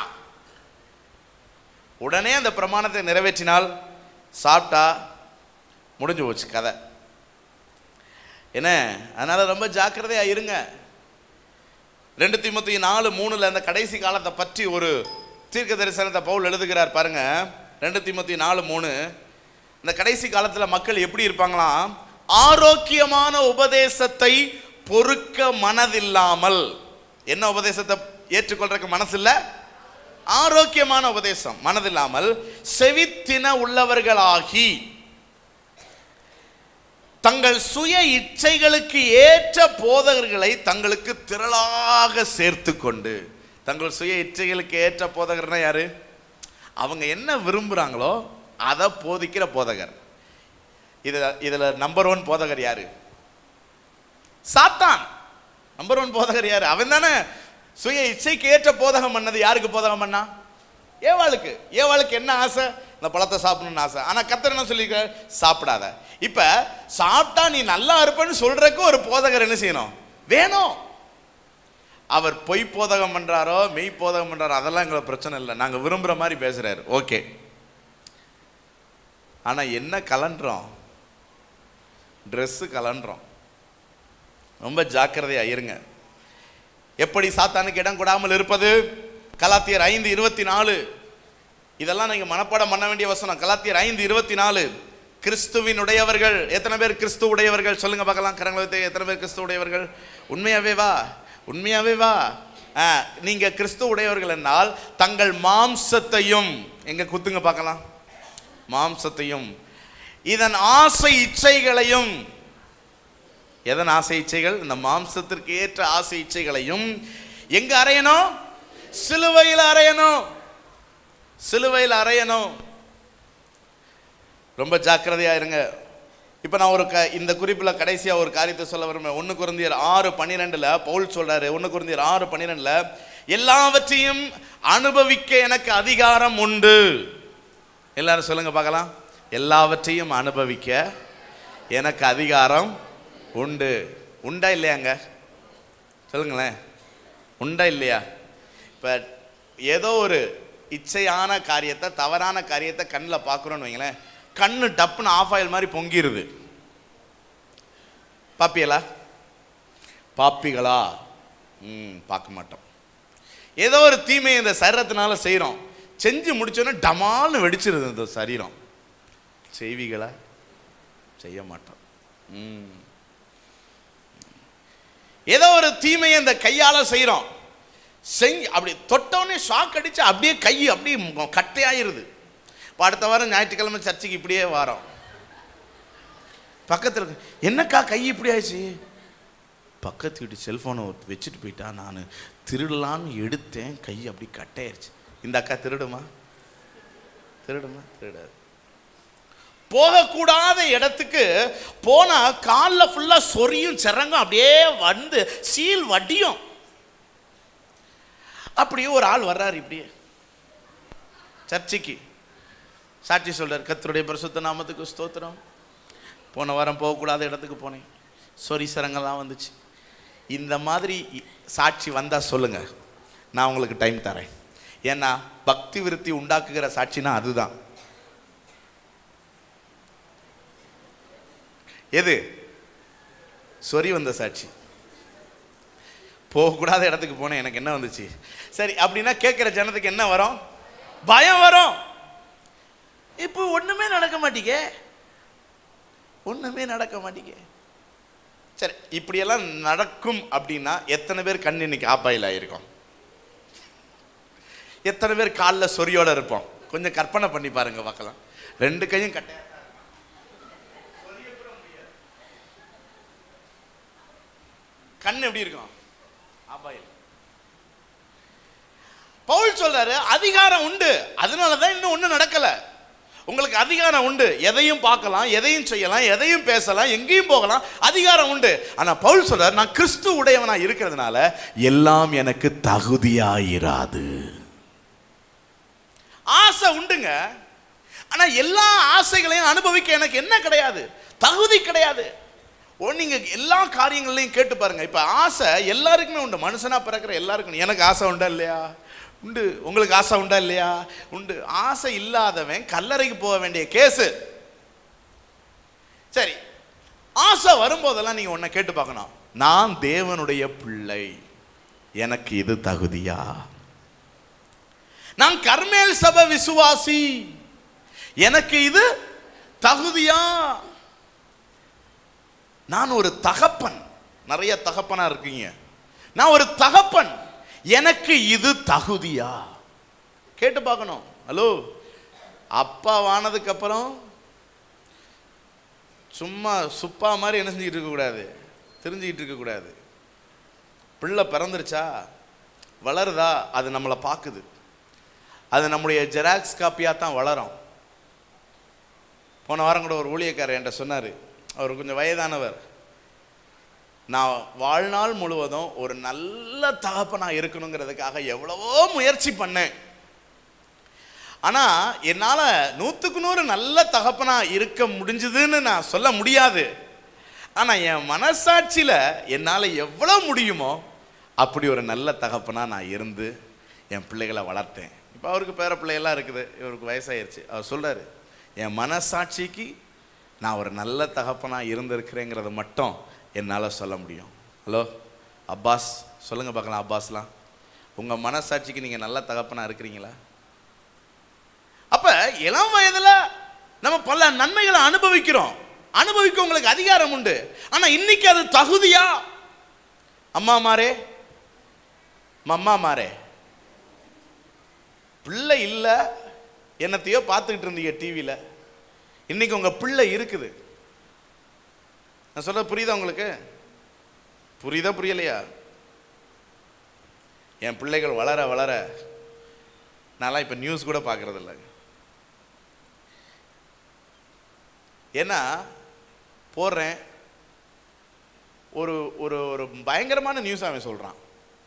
உடனே அந்த பிரமாணத்தை நிறைவேற்றினால் சாப்பிட்டா முடிஞ்சு போச்சு கதை என்ன அதனால ரொம்ப ஜாக்கிரதையா இருங்க ரெண்டு தீமத்தி நாலு மூணுல அந்த கடைசி காலத்தை பற்றி ஒரு தீர்க்க தரிசனத்தை பவுல் எழுதுகிறார் பாருங்க ரெண்டு தீமத்தி நாலு மூணு இந்த கடைசி காலத்துல மக்கள் எப்படி இருப்பாங்களாம் ஆரோக்கியமான உபதேசத்தை பொறுக்க மனதில்லாமல் என்ன உபதேசத்தை ஏற்றுக்கொள்றதுக்கு மனசு இல்ல ஆரோக்கியமான உபதேசம் மனதில்லாமல் செவித்தின உள்ளவர்களாகி தங்கள் சுய இச்சைகளுக்கு ஏற்ற போதகர்களை தங்களுக்கு திரளாக சேர்த்து கொண்டு தங்கள் சுய இச்சைகளுக்கு ஏற்ற போதகர்னா யாரு அவங்க என்ன விரும்புறாங்களோ அதை போதிக்கிற போதகர் இதுல இதுல நம்பர் ஒன் போதகர் யாரு சாத்தான் நம்பர் ஒன் போதகர் யாரு அவன் தானே சுய இச்சைக்கு ஏற்ற போதகம் பண்ணது யாருக்கு போதகம் பண்ணா ஏவாளுக்கு ஏவாளுக்கு என்ன ஆசை இந்த பழத்தை சாப்பிடணும்னு ஆசை ஆனா கத்தர் என்ன சொல்லியிருக்காரு சாப்பிடாத இப்ப சாப்பிட்டா நீ நல்லா இருப்பேன்னு சொல்றதுக்கு ஒரு போதகர் என்ன செய்யணும் வேணும் அவர் பொய் போதகம் பண்றாரோ மெய் போதகம் பண்றாரோ அதெல்லாம் எங்களுக்கு பிரச்சனை இல்லை நாங்க விரும்புற மாதிரி பேசுறாரு ஓகே ஆனா என்ன கலண்டுறோம் ட்ரெஸ்ஸு கலண்டுறோம் ரொம்ப ஜாக்கிரதையா இருங்க எப்படி சாத்தானுக்கு இடம் கொடாமல் இருப்பது கலாத்தியர் ஐந்து இருபத்தி நாலு இதெல்லாம் நீங்க மனப்பாடம் பண்ண வேண்டிய வசனம் கலாத்தியர் ஐந்து இருபத்தி நாலு கிறிஸ்துவின் உடையவர்கள் எத்தனை பேர் கிறிஸ்து உடையவர்கள் சொல்லுங்க பார்க்கலாம் கரங்களை எத்தனை பேர் கிறிஸ்து உடையவர்கள் உண்மையாவே வா உண்மையாவே வா ஆ, நீங்க கிறிஸ்து உடையவர்கள் என்றால் தங்கள் மாம்சத்தையும் எங்க குத்துங்க பார்க்கலாம் மாம்சத்தையும் இதன் ஆசை இச்சைகளையும் எதன் ஆசை இச்சைகள் இந்த மாம்சத்திற்கு ஏற்ற ஆசை இச்சைகளையும் எங்க அறையணும் சிலுவையில் அறையணும் சிலுவையில் அறையணும் ரொம்ப ஜாக்கிரதையா இருங்க இப்போ நான் ஒரு க இந்த குறிப்பில் கடைசியாக ஒரு காரியத்தை சொல்ல விரும்புகிறேன் ஒன்று குருந்தியர் ஆறு பன்னிரெண்டில் பவுல் சொல்றாரு ஒன்று குருந்தியர் ஆறு பன்னிரெண்டில் எல்லாவற்றையும் அனுபவிக்க எனக்கு அதிகாரம் உண்டு எல்லாரும் சொல்லுங்க பார்க்கலாம் எல்லாவற்றையும் அனுபவிக்க எனக்கு அதிகாரம் உண்டு உண்டா இல்லையாங்க சொல்லுங்களேன் உண்டா இல்லையா இப்போ ஏதோ ஒரு இச்சையான காரியத்தை தவறான காரியத்தை கண்ணில் பார்க்குறோன்னு வைங்களேன் கண்ணு டப்புன்னு ஆஃப் ஆயில் மாதிரி பொங்கிருது பாப்பியலா பாப்பிகளா ம் பார்க்க மாட்டோம் ஏதோ ஒரு தீமை இந்த சரீரத்தினால செய்கிறோம் செஞ்சு முடிச்சோன்னே டமால்னு வெடிச்சிருது இந்த சரீரம் செய்விகளா செய்ய மாட்டோம் ம் ஏதோ ஒரு தீமையை இந்த கையால செய்கிறோம் செஞ்சு அப்படி தொட்டவுடனே ஷாக் அடிச்சு அப்படியே கை அப்படியே மு- கட்டையாயிருது இப்போ அடுத்த வாரம் ஞாயிற்றுக்கிழமை சர்ச்சுக்கு இப்படியே வாரோம் பக்கத்தில் இருக்கு. என்னக்கா கை இப்படி ஆயிடுச்சு பக்கத்து வீட்டு செல்ஃபோனை வச்சுட்டு போயிட்டா நான் திருடலான்னு எடுத்தேன் கை அப்படி கட்டையாயிருச்சு இந்த அக்கா திருடுமா திருடுமா திருடாது போகக்கூடாத இடத்துக்கு போனா காலில் ஃபுல்லா சொரியும் சிறங்கும் அப்படியே வந்து சீல் வடியும் அப்படியே ஒரு ஆள் வர்றாரு இப்படியே சர்ச்சைக்கு சாட்சி சொல்றார் கர்த்தருடைய பரிசுத்த நாமத்துக்கு ஸ்தோத்திரம் போன வாரம் போகக்கூடாத இடத்துக்கு போனேன் சொரி சரங்கெல்லாம் வந்துச்சு இந்த மாதிரி இ- சாட்சி வந்தா சொல்லுங்க நான் உங்களுக்கு டைம் தரேன் ஏன்னா பக்தி விருத்தி உண்டாக்குகிற சாட்சினா அதுதான் எது சொறி வந்த சாட்சி போகக்கூடாத இடத்துக்கு போனேன் எனக்கு என்ன வந்துச்சு சரி அப்படின்னா கேட்குற ஜனத்துக்கு என்ன வரும் பயம் வரும் இப்போ ஒண்ணுமே நடக்க மாட்டீங்க ஒண்ணுமே நடக்க மாட்டீங்க சரி இப்படியெல்லாம் நடக்கும் அப்படின்னா எத்தனை பேர் கண் இன்னைக்கு ஆப்பாயில் ஆயிருக்கும் எத்தனை பேர் காலில் சொரியோட இருப்போம் கொஞ்சம் கற்பனை பண்ணி பாருங்க பார்க்கலாம் ரெண்டு கையும் கட்டையா கண் எப்படி இருக்கும் ஆபாயில் பவுல் சொல்றாரு அதிகாரம் உண்டு அதனால தான் இன்னும் ஒன்றும் நடக்கல உங்களுக்கு அதிகாரம் உண்டு எதையும் பார்க்கலாம் எதையும் செய்யலாம் எதையும் பேசலாம் எங்கேயும் போகலாம் அதிகாரம் உண்டு ஆனா பவுல் சொல்றாரு நான் கிறிஸ்து உடையவனா இருக்கிறதுனால எல்லாம் எனக்கு தகுதியாயிராது ஆசை உண்டுங்க ஆனா எல்லா ஆசைகளையும் அனுபவிக்க எனக்கு என்ன கிடையாது தகுதி கிடையாது ஓ நீங்க எல்லா காரியங்களையும் கேட்டு பாருங்க இப்ப ஆசை எல்லாருக்குமே உண்டு மனுஷனா பிறக்கிற எல்லாருக்கும் எனக்கு ஆசை உண்டா இல்லையா உண்டு உங்களுக்கு ஆசை உண்டா இல்லையா உண்டு ஆசை இல்லாதவன் கல்லறைக்கு போக வேண்டிய கேஸு சரி ஆசை வரும்போதெல்லாம் நீங்க ஒன்ன கேட்டு பார்க்கணும் நான் தேவனுடைய பிள்ளை எனக்கு இது தகுதியா நான் கர்மேல் சபை விசுவாசி எனக்கு இது தகுதியா நான் ஒரு தகப்பன் நிறைய தகப்பனா இருக்கீங்க நான் ஒரு தகப்பன் எனக்கு இது தகுதியா கேட்டு பார்க்கணும் ஹலோ அப்பா வானதுக்கு அப்புறம் சும்மா சுப்பா மாதிரி என்ன செஞ்சுக்கிட்டு இருக்கக்கூடாது தெரிஞ்சுக்கிட்டு இருக்கக்கூடாது பிள்ளை பிறந்துருச்சா வளருதா அது நம்மளை பார்க்குது அது நம்முடைய ஜெராக்ஸ் காப்பியாக தான் வளரும் போன வாரம் கூட ஒரு ஊழியக்காரர் என்கிட்ட சொன்னார் அவர் கொஞ்சம் வயதானவர் நான் வாழ்நாள் முழுவதும் ஒரு நல்ல தகப்பனாக இருக்கணுங்கிறதுக்காக எவ்வளவோ முயற்சி பண்ணேன் ஆனால் என்னால் நூற்றுக்கு நூறு நல்ல தகப்பனாக இருக்க முடிஞ்சுதுன்னு நான் சொல்ல முடியாது ஆனால் என் மனசாட்சியில் என்னால் எவ்வளோ முடியுமோ அப்படி ஒரு நல்ல தகப்பனாக நான் இருந்து என் பிள்ளைகளை வளர்த்தேன் இப்போ அவருக்கு பேர பிள்ளையெல்லாம் இருக்குது இவருக்கு வயசாயிருச்சு அவர் சொல்கிறாரு என் மனசாட்சிக்கு நான் ஒரு நல்ல தகப்பனாக இருந்திருக்கிறேங்கிறத மட்டும் என்னால் சொல்ல முடியும் ஹலோ அப்பாஸ் சொல்லுங்கள் பார்க்கலாம் அப்பாஸ்லாம் உங்கள் மனசாட்சிக்கு நீங்கள் நல்ல தகப்பனாக இருக்கிறீங்களா அப்ப இளம் வயதுல நம்ம பல நன்மைகளை அனுபவிக்கிறோம் அனுபவிக்க உங்களுக்கு அதிகாரம் உண்டு ஆனா இன்னைக்கு அது தகுதியா அம்மா மாரே மம்மா மாரே பிள்ளை இல்ல என்னத்தையோ பார்த்துக்கிட்டு இருந்தீங்க டிவியில இன்னைக்கு உங்க பிள்ளை இருக்குது நான் சொல்றது புரியுதா உங்களுக்கு புரியுதா புரியலையா என் பிள்ளைகள் வளர வளர நான்லாம் இப்போ நியூஸ் கூட பார்க்கறது இல்லை ஏன்னா போடுறேன் ஒரு ஒரு ஒரு பயங்கரமான நியூஸ் அவன் சொல்கிறான்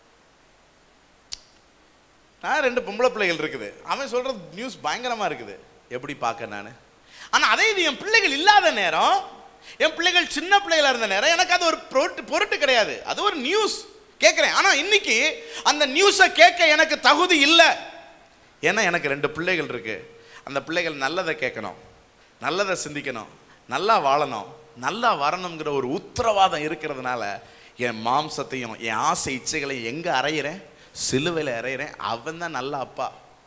நான் ரெண்டு பொம்பளை பிள்ளைகள் இருக்குது அவன் சொல்கிறது நியூஸ் பயங்கரமாக இருக்குது எப்படி பார்க்க நான் ஆனால் அதே இது என் பிள்ளைகள் இல்லாத நேரம் என் பிள்ளைகள் சின்ன பிள்ளைகளா இருந்த நேரம் எனக்கு அது ஒரு பொருட்டு பொருட்டு கிடையாது அது ஒரு நியூஸ் கேட்குறேன் ஆனால் இன்னைக்கு அந்த நியூஸை கேட்க எனக்கு தகுதி இல்லை ஏன்னா எனக்கு ரெண்டு பிள்ளைகள் இருக்கு அந்த பிள்ளைகள் நல்லதை கேட்கணும் நல்லதை சிந்திக்கணும் நல்லா வாழணும் நல்லா வரணுங்கிற ஒரு உத்தரவாதம் இருக்கிறதுனால என் மாம்சத்தையும் என் ஆசை இச்சைகளையும் எங்கே அறையிறேன் சிலுவையில் அறையிறேன் அவன் தான் நல்ல அப்பா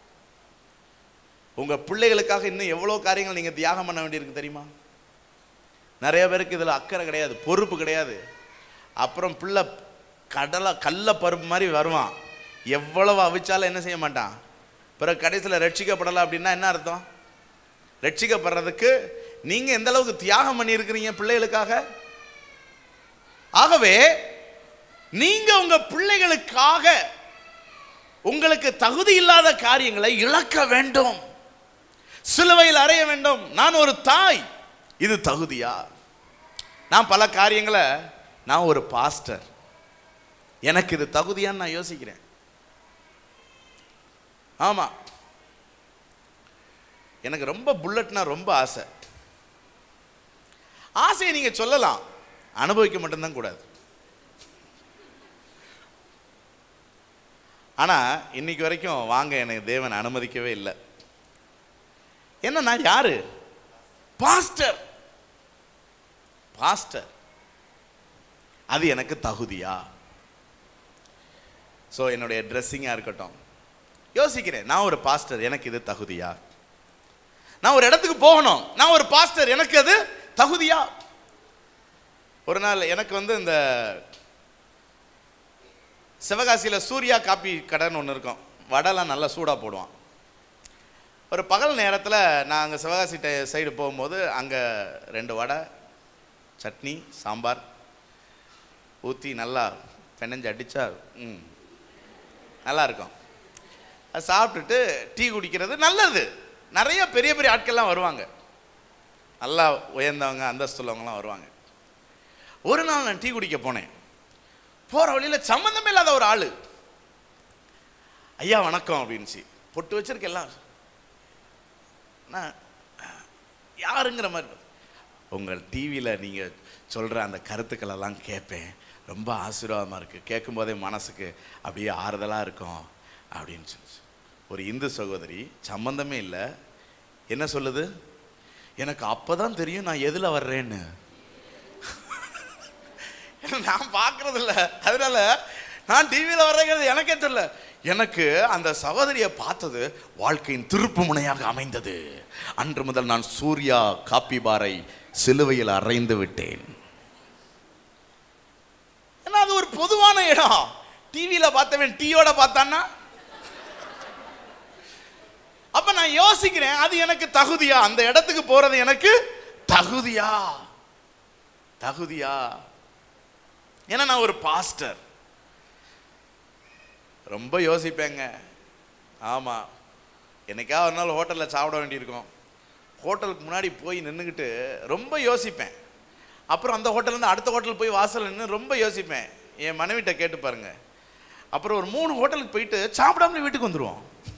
உங்க பிள்ளைகளுக்காக இன்னும் எவ்வளோ காரியங்கள் நீங்க தியாகம் பண்ண வேண்டியிருக்கு தெரியுமா நிறைய பேருக்கு இதில் அக்கறை கிடையாது பொறுப்பு கிடையாது அப்புறம் பிள்ளை கடலை கல்ல பருப்பு மாதிரி வருவான் எவ்வளவு அவிச்சாலும் என்ன செய்ய மாட்டான் பிறகு கடைசியில் ரட்சிக்கப்படலை அப்படின்னா என்ன அர்த்தம் ரட்சிக்கப்படுறதுக்கு நீங்க எந்த அளவுக்கு தியாகம் பண்ணியிருக்கிறீங்க பிள்ளைகளுக்காக ஆகவே நீங்க உங்க பிள்ளைகளுக்காக உங்களுக்கு தகுதி இல்லாத காரியங்களை இழக்க வேண்டும் சிலுவையில் அறைய வேண்டும் நான் ஒரு தாய் இது தகுதியா நான் பல காரியங்களை நான் ஒரு பாஸ்டர் எனக்கு இது தகுதியான்னு நான் யோசிக்கிறேன் ஆமா எனக்கு ரொம்ப புல்லட்னா ரொம்ப ஆசை ஆசையை நீங்க சொல்லலாம் அனுபவிக்க மட்டும்தான் கூடாது ஆனா இன்னைக்கு வரைக்கும் வாங்க எனக்கு தேவன் அனுமதிக்கவே இல்லை என்ன நான் யாரு பாஸ்டர் பாஸ்டர் அது எனக்கு தகுதியா ஸோ என்னுடைய ட்ரெஸ்ஸிங்காக இருக்கட்டும் யோசிக்கிறேன் நான் ஒரு பாஸ்டர் எனக்கு இது தகுதியா நான் ஒரு இடத்துக்கு போகணும் நான் ஒரு பாஸ்டர் எனக்கு அது தகுதியா ஒரு நாள் எனக்கு வந்து இந்த சிவகாசியில் சூர்யா காப்பி கடைன்னு ஒன்று இருக்கும் வடைலாம் நல்லா சூடாக போடுவான் ஒரு பகல் நேரத்தில் நான் அங்கே சிவகாசி சைடு போகும்போது அங்கே ரெண்டு வடை சட்னி சாம்பார் ஊற்றி நல்லா பெனஞ்சு அடித்தா ம் நல்லா இருக்கும் அது சாப்பிட்டுட்டு டீ குடிக்கிறது நல்லது நிறைய பெரிய பெரிய ஆட்கள்லாம் வருவாங்க நல்லா உயர்ந்தவங்க அந்தஸ்துள்ளவங்கலாம் வருவாங்க ஒரு நாள் நான் டீ குடிக்க போனேன் போகிற வழியில் சம்மந்தமே இல்லாத ஒரு ஆள் ஐயா வணக்கம் அப்படின்ச்சு பொட்டு வச்சிருக்க எல்லாம் நான் யாருங்கிற மாதிரி உங்கள் டிவியில் நீங்கள் சொல்கிற அந்த கருத்துக்கள் எல்லாம் கேட்பேன் ரொம்ப ஆசீர்வாதமாக இருக்குது கேட்கும்போதே மனசுக்கு அப்படியே ஆறுதலாக இருக்கும் அப்படின்னு சொல்லிச்சு ஒரு இந்து சகோதரி சம்பந்தமே இல்லை என்ன சொல்லுது எனக்கு அப்போ தான் தெரியும் நான் எதில் வர்றேன்னு நான் பார்க்கறது இல்ல அதனால நான் டிவியில் வர்றேங்கிறது எனக்கே தெரியல எனக்கு அந்த சகோதரியை பார்த்தது வாழ்க்கையின் திருப்பு முனையாக அமைந்தது அன்று முதல் நான் சூர்யா காப்பி பாரை சிலுவையில் அறைந்து விட்டேன் ஏன்னா அது ஒரு பொதுவான இடம் டிவியில பார்த்தவன் டீயோட பார்த்தான்னா அப்ப நான் யோசிக்கிறேன் அது எனக்கு தகுதியா அந்த இடத்துக்கு போறது எனக்கு தகுதியா தகுதியா ஏன்னா நான் ஒரு பாஸ்டர் ரொம்ப யோசிப்பேங்க ஆமாம் என்னைக்கா ஒரு நாள் ஹோட்டலில் சாப்பிட வேண்டியிருக்கும் ஹோட்டலுக்கு முன்னாடி போய் நின்றுக்கிட்டு ரொம்ப யோசிப்பேன் அப்புறம் அந்த ஹோட்டல்லேருந்து அடுத்த ஹோட்டல் போய் வாசல் நின்று ரொம்ப யோசிப்பேன் என் மனைவிட்ட கேட்டு பாருங்க அப்புறம் ஒரு மூணு ஹோட்டலுக்கு போயிட்டு சாப்பிடாமலே வீட்டுக்கு வந்துடுவோம்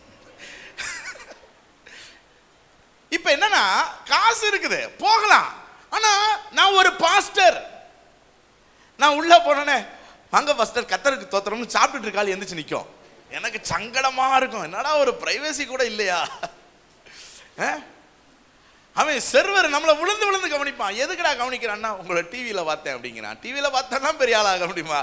இப்போ என்னன்னா காசு இருக்குது போகலாம் ஆனால் நான் ஒரு பாஸ்டர் நான் உள்ள போனேனே வாங்க பாஸ்டர் கத்தருக்கு தோத்திரம்னு சாப்பிட்டுட்டு இருக்காள் எந்திரிச்சு நிற்கும் எனக்கு சங்கடமா இருக்கும் என்னடா ஒரு பிரைவசி கூட இல்லையா ஆ? அவன் செர்வர் நம்மளை விழுந்து விழுந்து கவனிப்பான் எதுக்குடா கவனிக்கிறான்னா உங்களை டிவியில் பார்த்தேன் அப்படிங்கிறான் டிவியில் பார்த்தா பெரிய ஆளாக முடியுமா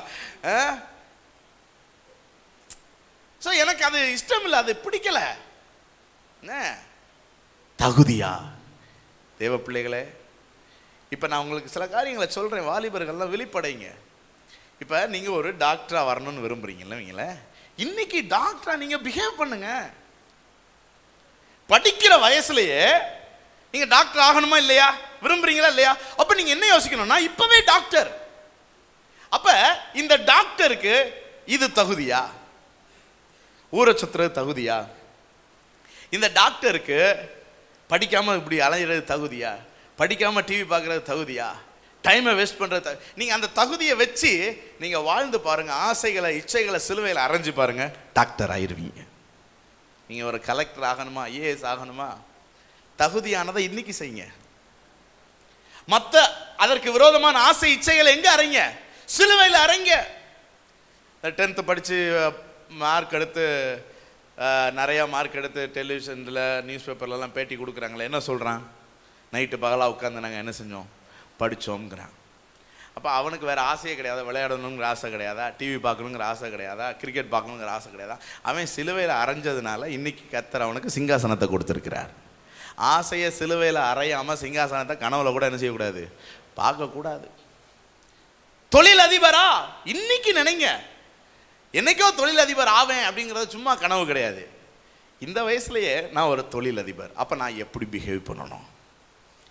ஸோ எனக்கு அது இஷ்டம் இல்லை அது பிடிக்கல என்ன தகுதியா தேவ பிள்ளைகளே இப்போ நான் உங்களுக்கு சில காரியங்களை சொல்கிறேன் வாலிபர்கள்லாம் வெளிப்படைங்க இப்போ நீங்கள் ஒரு டாக்டராக வரணும்னு விரும்புறீங்கல்ல நீங்களே இன்னைக்கு டாக்டரா நீங்கள் பிஹேவ் பண்ணுங்க படிக்கிற வயசுலயே நீங்க டாக்டர் ஆகணுமா இல்லையா விரும்புறீங்களா இல்லையா அப்ப நீங்க என்ன யோசிக்கணும்னா இப்பவே டாக்டர் அப்ப இந்த டாக்டருக்கு இது தகுதியா ஊரை சுத்துறது தகுதியா இந்த டாக்டருக்கு படிக்காம இப்படி அலையிறது தகுதியா படிக்காம டிவி பார்க்கறது தகுதியா டைமை வேஸ்ட் பண்றது தகு- நீங்க அந்த தகுதியை வச்சு நீங்க வாழ்ந்து பாருங்க ஆசைகளை இச்சைகளை சிலுவையில் அரைஞ்சு பாருங்க டாக்டர் ஆயிருவீங்க நீங்க ஒரு கலெக்டர் ஆகணுமா ஐஏஎஸ் ஆகணுமா தகுதியானதை இன்னைக்கு செய்யுங்க மத்த அதற்கு விரோதமான ஆசை இச்சைகளை எங்க அறைங்க சிலுவையில் அறைங்க டென்த்து படித்து மார்க் எடுத்து அஹ், நிறைய மார்க் எடுத்து டெலிவிஷனில் நியூஸ் பேப்பர்லலாம் பேட்டி கொடுக்குறாங்களே என்ன சொல்கிறான் நைட்டு பகலாக உட்காந்து நாங்கள் என்ன செஞ்சோம் படித்தோங்கிறான் அப்போ அவனுக்கு வேறு ஆசையே கிடையாது விளையாடணுங்கிற ஆசை கிடையாதா டிவி பார்க்கணுங்கிற ஆசை கிடையாதா கிரிக்கெட் பார்க்கணுங்கிற ஆசை கிடையாதா அவன் சிலுவையில் அரைஞ்சதுனால இன்னைக்கு கத்தர் அவனுக்கு சிங்காசனத்தை கொடுத்துருக்கிறார் ஆசையை சிலுவையில் அறையாமல் சிங்காசனத்தை கனவுல கூட என்ன செய்யக்கூடாது பார்க்கக்கூடாது தொழில் அதிபரா இன்னைக்கு நினைங்க என்னைக்கோ தொழில் அதிபர் ஆவேன் அப்படிங்கிறது சும்மா கனவு கிடையாது இந்த வயசுலயே நான் ஒரு தொழில் அதிபர் அப்போ நான் எப்படி பிஹேவ் பண்ணணும்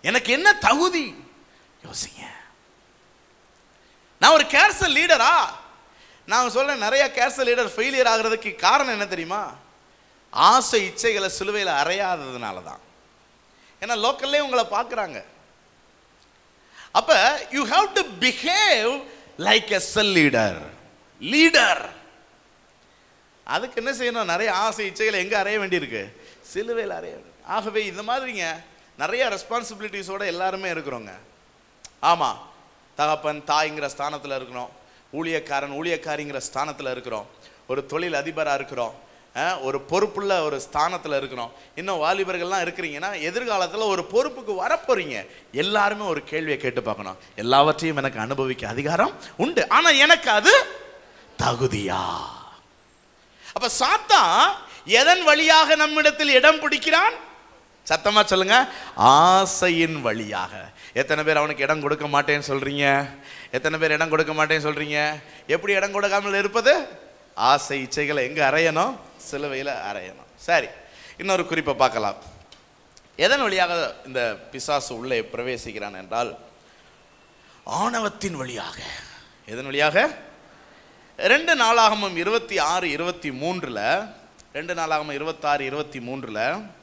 எனக்கு என்ன தகுதி யோசிங்க நான் ஒரு கேர்சல் லீடரா நான் சொல்றேன் நிறைய கேர்சல் லீடர் ஃபெயிலியர் ஆகிறதுக்கு காரணம் என்ன தெரியுமா ஆசை இச்சைகளை சிலுவையில் அறையாததுனால தான் ஏன்னா லோக்கல்லே உங்களை பார்க்குறாங்க அப்ப you have to behave like a cell leader leader அதுக்கு என்ன செய்யணும் நிறைய ஆசை இச்சைகளை எங்க அறைய வேண்டியிருக்கு சிலுவையில் அறைய வேண்டியிருக்கு. ஆகவே இந்த மாதிரிங்க நிறைய ரெஸ்பான்சிபிலிட்டிஸோட எல்லாருமே இருக்கிறோங்க ஆமா தகப்பன் தாய்ங்கிற ஸ்தானத்துல இருக்கிறோம் ஊழியக்காரன் ஊழியக்காரிங்கிற ஸ்தானத்துல இருக்கிறோம் ஒரு தொழில் அதிபரா இருக்கிறோம் அஹ், ஒரு பொறுப்புள்ள ஒரு ஸ்தானத்துல இருக்கிறோம் இன்னும் வாலிபர்கள்லாம் இருக்கிறீங்கன்னா எதிர்காலத்துல ஒரு பொறுப்புக்கு வரப்போறீங்க எல்லாருமே ஒரு கேள்வியை கேட்டு பார்க்கணும் எல்லாவற்றையும் எனக்கு அனுபவிக்க அதிகாரம் உண்டு ஆனா எனக்கு அது தகுதியா அப்ப சாத்தான் எதன் வழியாக நம்மிடத்தில் இடம் பிடிக்கிறான் சத்தமா சொல்லுங்க ஆசையின் வழியாக எத்தனை பேர் அவனுக்கு இடம் கொடுக்க மாட்டேன்னு சொல்றீங்க எத்தனை பேர் இடம் கொடுக்க மாட்டேன்னு சொல்றீங்க எப்படி இடம் கொடுக்காமல் இருப்பது ஆசை இச்சைகளை எங்க அறையணும் சிலுவையில் அறையணும் சரி இன்னொரு குறிப்பை பார்க்கலாம் எதன் வழியாக இந்த பிசாசு உள்ளே பிரவேசிக்கிறான் என்றால் ஆணவத்தின் வழியாக எதன் வழியாக ரெண்டு நாளாகமம் இருபத்தி ஆறு இருபத்தி மூன்றுல ரெண்டு நாளாகமம் இருபத்தாறு இருபத்தி மூன்றுல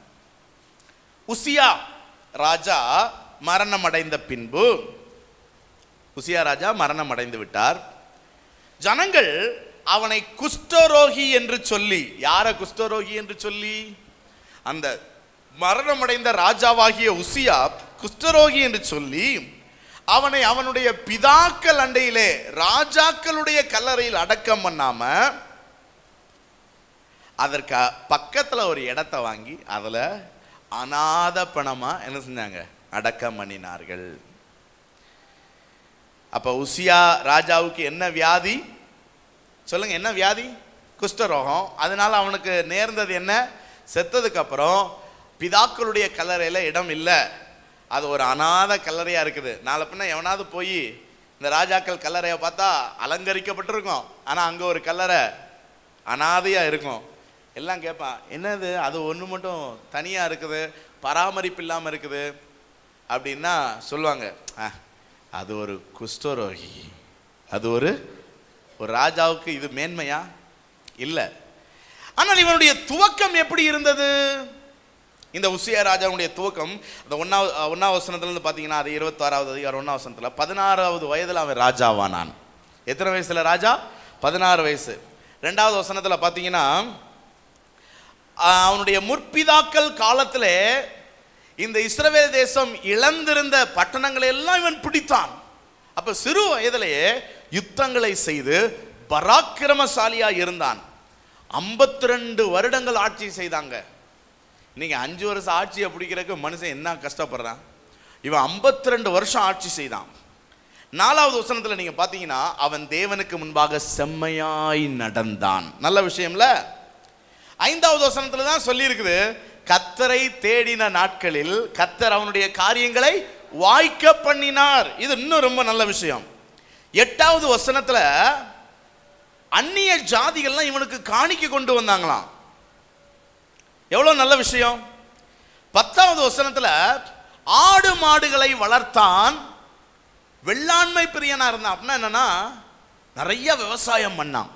உசியா ராஜா மரணம் அடைந்த பின்பு உசியா ராஜா மரணம் அடைந்து விட்டார் ஜனங்கள் அவனை குஷ்டரோகி என்று சொல்லி யார குஷ்டரோகி என்று சொல்லி அந்த மரணமடைந்த ராஜாவாகிய உசியா குஷ்டரோகி என்று சொல்லி அவனை அவனுடைய பிதாக்கள் அண்டையிலே ராஜாக்களுடைய கல்லறையில் அடக்கம் பண்ணாம அதற்கு பக்கத்துல ஒரு இடத்தை வாங்கி அதுல அநாத பணமா என்ன செஞ்சாங்க அடக்கம் பண்ணினார்கள் அப்ப உசியா ராஜாவுக்கு என்ன வியாதி சொல்லுங்க என்ன வியாதி குஷ்டரோகம் அதனால அவனுக்கு நேர்ந்தது என்ன செத்ததுக்கு அப்புறம் பிதாக்களுடைய கல்லறையில இடம் இல்லை அது ஒரு அநாத கல்லறையா இருக்குது நாளை பின்ன எவனாவது போய் இந்த ராஜாக்கள் கல்லறையை பார்த்தா அலங்கரிக்கப்பட்டிருக்கும் ஆனா அங்க ஒரு கல்லறை அனாதையா இருக்கும் எல்லாம் கேட்பான் என்னது அது ஒன்று மட்டும் தனியா இருக்குது பராமரிப்பு இல்லாம இருக்குது அப்படின்னா சொல்லுவாங்க "ஆ, அது ஒரு குஷ்டரோகி அது ஒரு ஒரு ராஜாவுக்கு இது மேன்மையா இல்லை ஆனால் இவனுடைய துவக்கம் எப்படி இருந்தது இந்த உசியா ராஜாவுடைய துவக்கம் அந்த ஒன்னாவது ஒன்னாவது வசனத்துலேருந்து பார்த்தீங்கன்னா அது இருபத்தாறாவது அதிகாரம் ஒன்றாவது வசனத்தில் பதினாறாவது வயதில் அவன் ராஜாவானான் எத்தனை வயசுல ராஜா பதினாறு வயசு ரெண்டாவது வசனத்தில் பார்த்தீங்கன்னா ஆஹ், அவனுடைய முற்பிதாக்கள் காலத்திலே இந்த இஸ்ரவேல் தேசம் இழந்திருந்த பட்டணங்களை எல்லாம் இவன் பிடித்தான் அப்ப சிறு வயதிலேயே யுத்தங்களை செய்து பராக்கிரமசாலியா இருந்தான் 52 வருடங்கள் ஆட்சி செய்தாங்க நீங்க அஞ்சு வருஷம் ஆட்சியை பிடிக்கிறதுக்கு மனுஷன் என்ன கஷ்டப்படுறான் இவன் 52 வருஷம் ஆட்சி செய்தான் நாலாவது வசனத்துல நீங்க பாத்தீங்கன்னா அவன் தேவனுக்கு முன்பாக செம்மையாய் நடந்தான் நல்ல விஷயம்ல ஐந்தாவது வசனத்துல தான் சொல்லியிருக்குது கத்தரை தேடின நாட்களில் கத்தர் அவனுடைய காரியங்களை வாய்க்க பண்ணினார் இது இன்னும் ரொம்ப நல்ல விஷயம் எட்டாவது வசனத்துல அந்நிய ஜாதிகள்லாம் இவனுக்கு காணிக்க கொண்டு வந்தாங்களாம் எவ்வளவு நல்ல விஷயம் பத்தாவது வசனத்துல ஆடு மாடுகளை வளர்த்தான் வெள்ளாண்மை பிரியனா இருந்தான் அப்படின்னா என்னன்னா நிறைய விவசாயம் பண்ணான்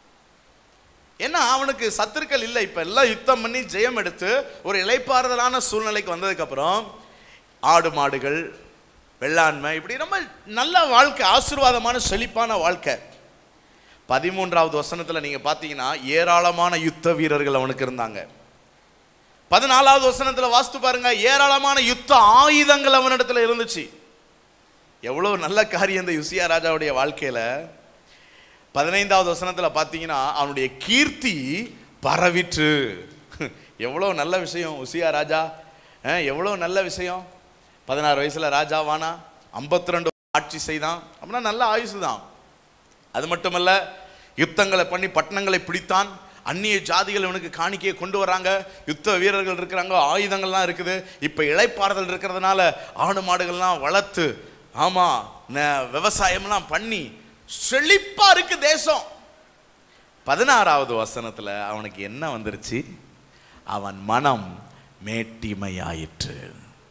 ஏன்னா அவனுக்கு சத்துருக்கள் இல்லை இப்ப எல்லாம் யுத்தம் பண்ணி ஜெயம் எடுத்து ஒரு இலைப்பாறுதலான சூழ்நிலைக்கு வந்ததுக்கு அப்புறம் ஆடு மாடுகள் வெள்ளாண்மை இப்படி ரொம்ப நல்ல வாழ்க்கை ஆசீர்வாதமான செழிப்பான வாழ்க்கை பதிமூன்றாவது வசனத்துல நீங்க பாத்தீங்கன்னா ஏராளமான யுத்த வீரர்கள் அவனுக்கு இருந்தாங்க பதினாலாவது வசனத்துல வாஸ்து பாருங்க ஏராளமான யுத்த ஆயுதங்கள் அவனிடத்துல இருந்துச்சு எவ்வளவு நல்ல காரியம் இந்த யுசியா ராஜாவுடைய வாழ்க்கையில பதினைந்தாவது வசனத்துல பார்த்தீங்கன்னா அவனுடைய கீர்த்தி பரவிற்று எவ்வளவு நல்ல விஷயம் உசியா ராஜா அஹ், எவ்வளவு நல்ல விஷயம் பதினாறு வயசுல ராஜாவானா 52 ரெண்டு ஆட்சி செய்தான் அப்படின்னா நல்ல ஆயுசு தான் அது மட்டுமல்ல யுத்தங்களை பண்ணி பட்டணங்களை பிடித்தான் அந்நிய ஜாதிகள் இவனுக்கு காணிக்கையை கொண்டு வராங்க யுத்த வீரர்கள் இருக்கிறாங்க ஆயுதங்கள்லாம் இருக்குது இப்போ இளைப்பாறுதல் இருக்கிறதுனால ஆடு மாடுகள்லாம் வளர்த்து ஆமா ந- விவசாயம்லாம் பண்ணி செழிப்பா இருக்கு தேசம் பதினாறாவது வசனத்துல அவனுக்கு என்ன வந்துருச்சு அவன் மனம் மேட்டிமையாயிற்று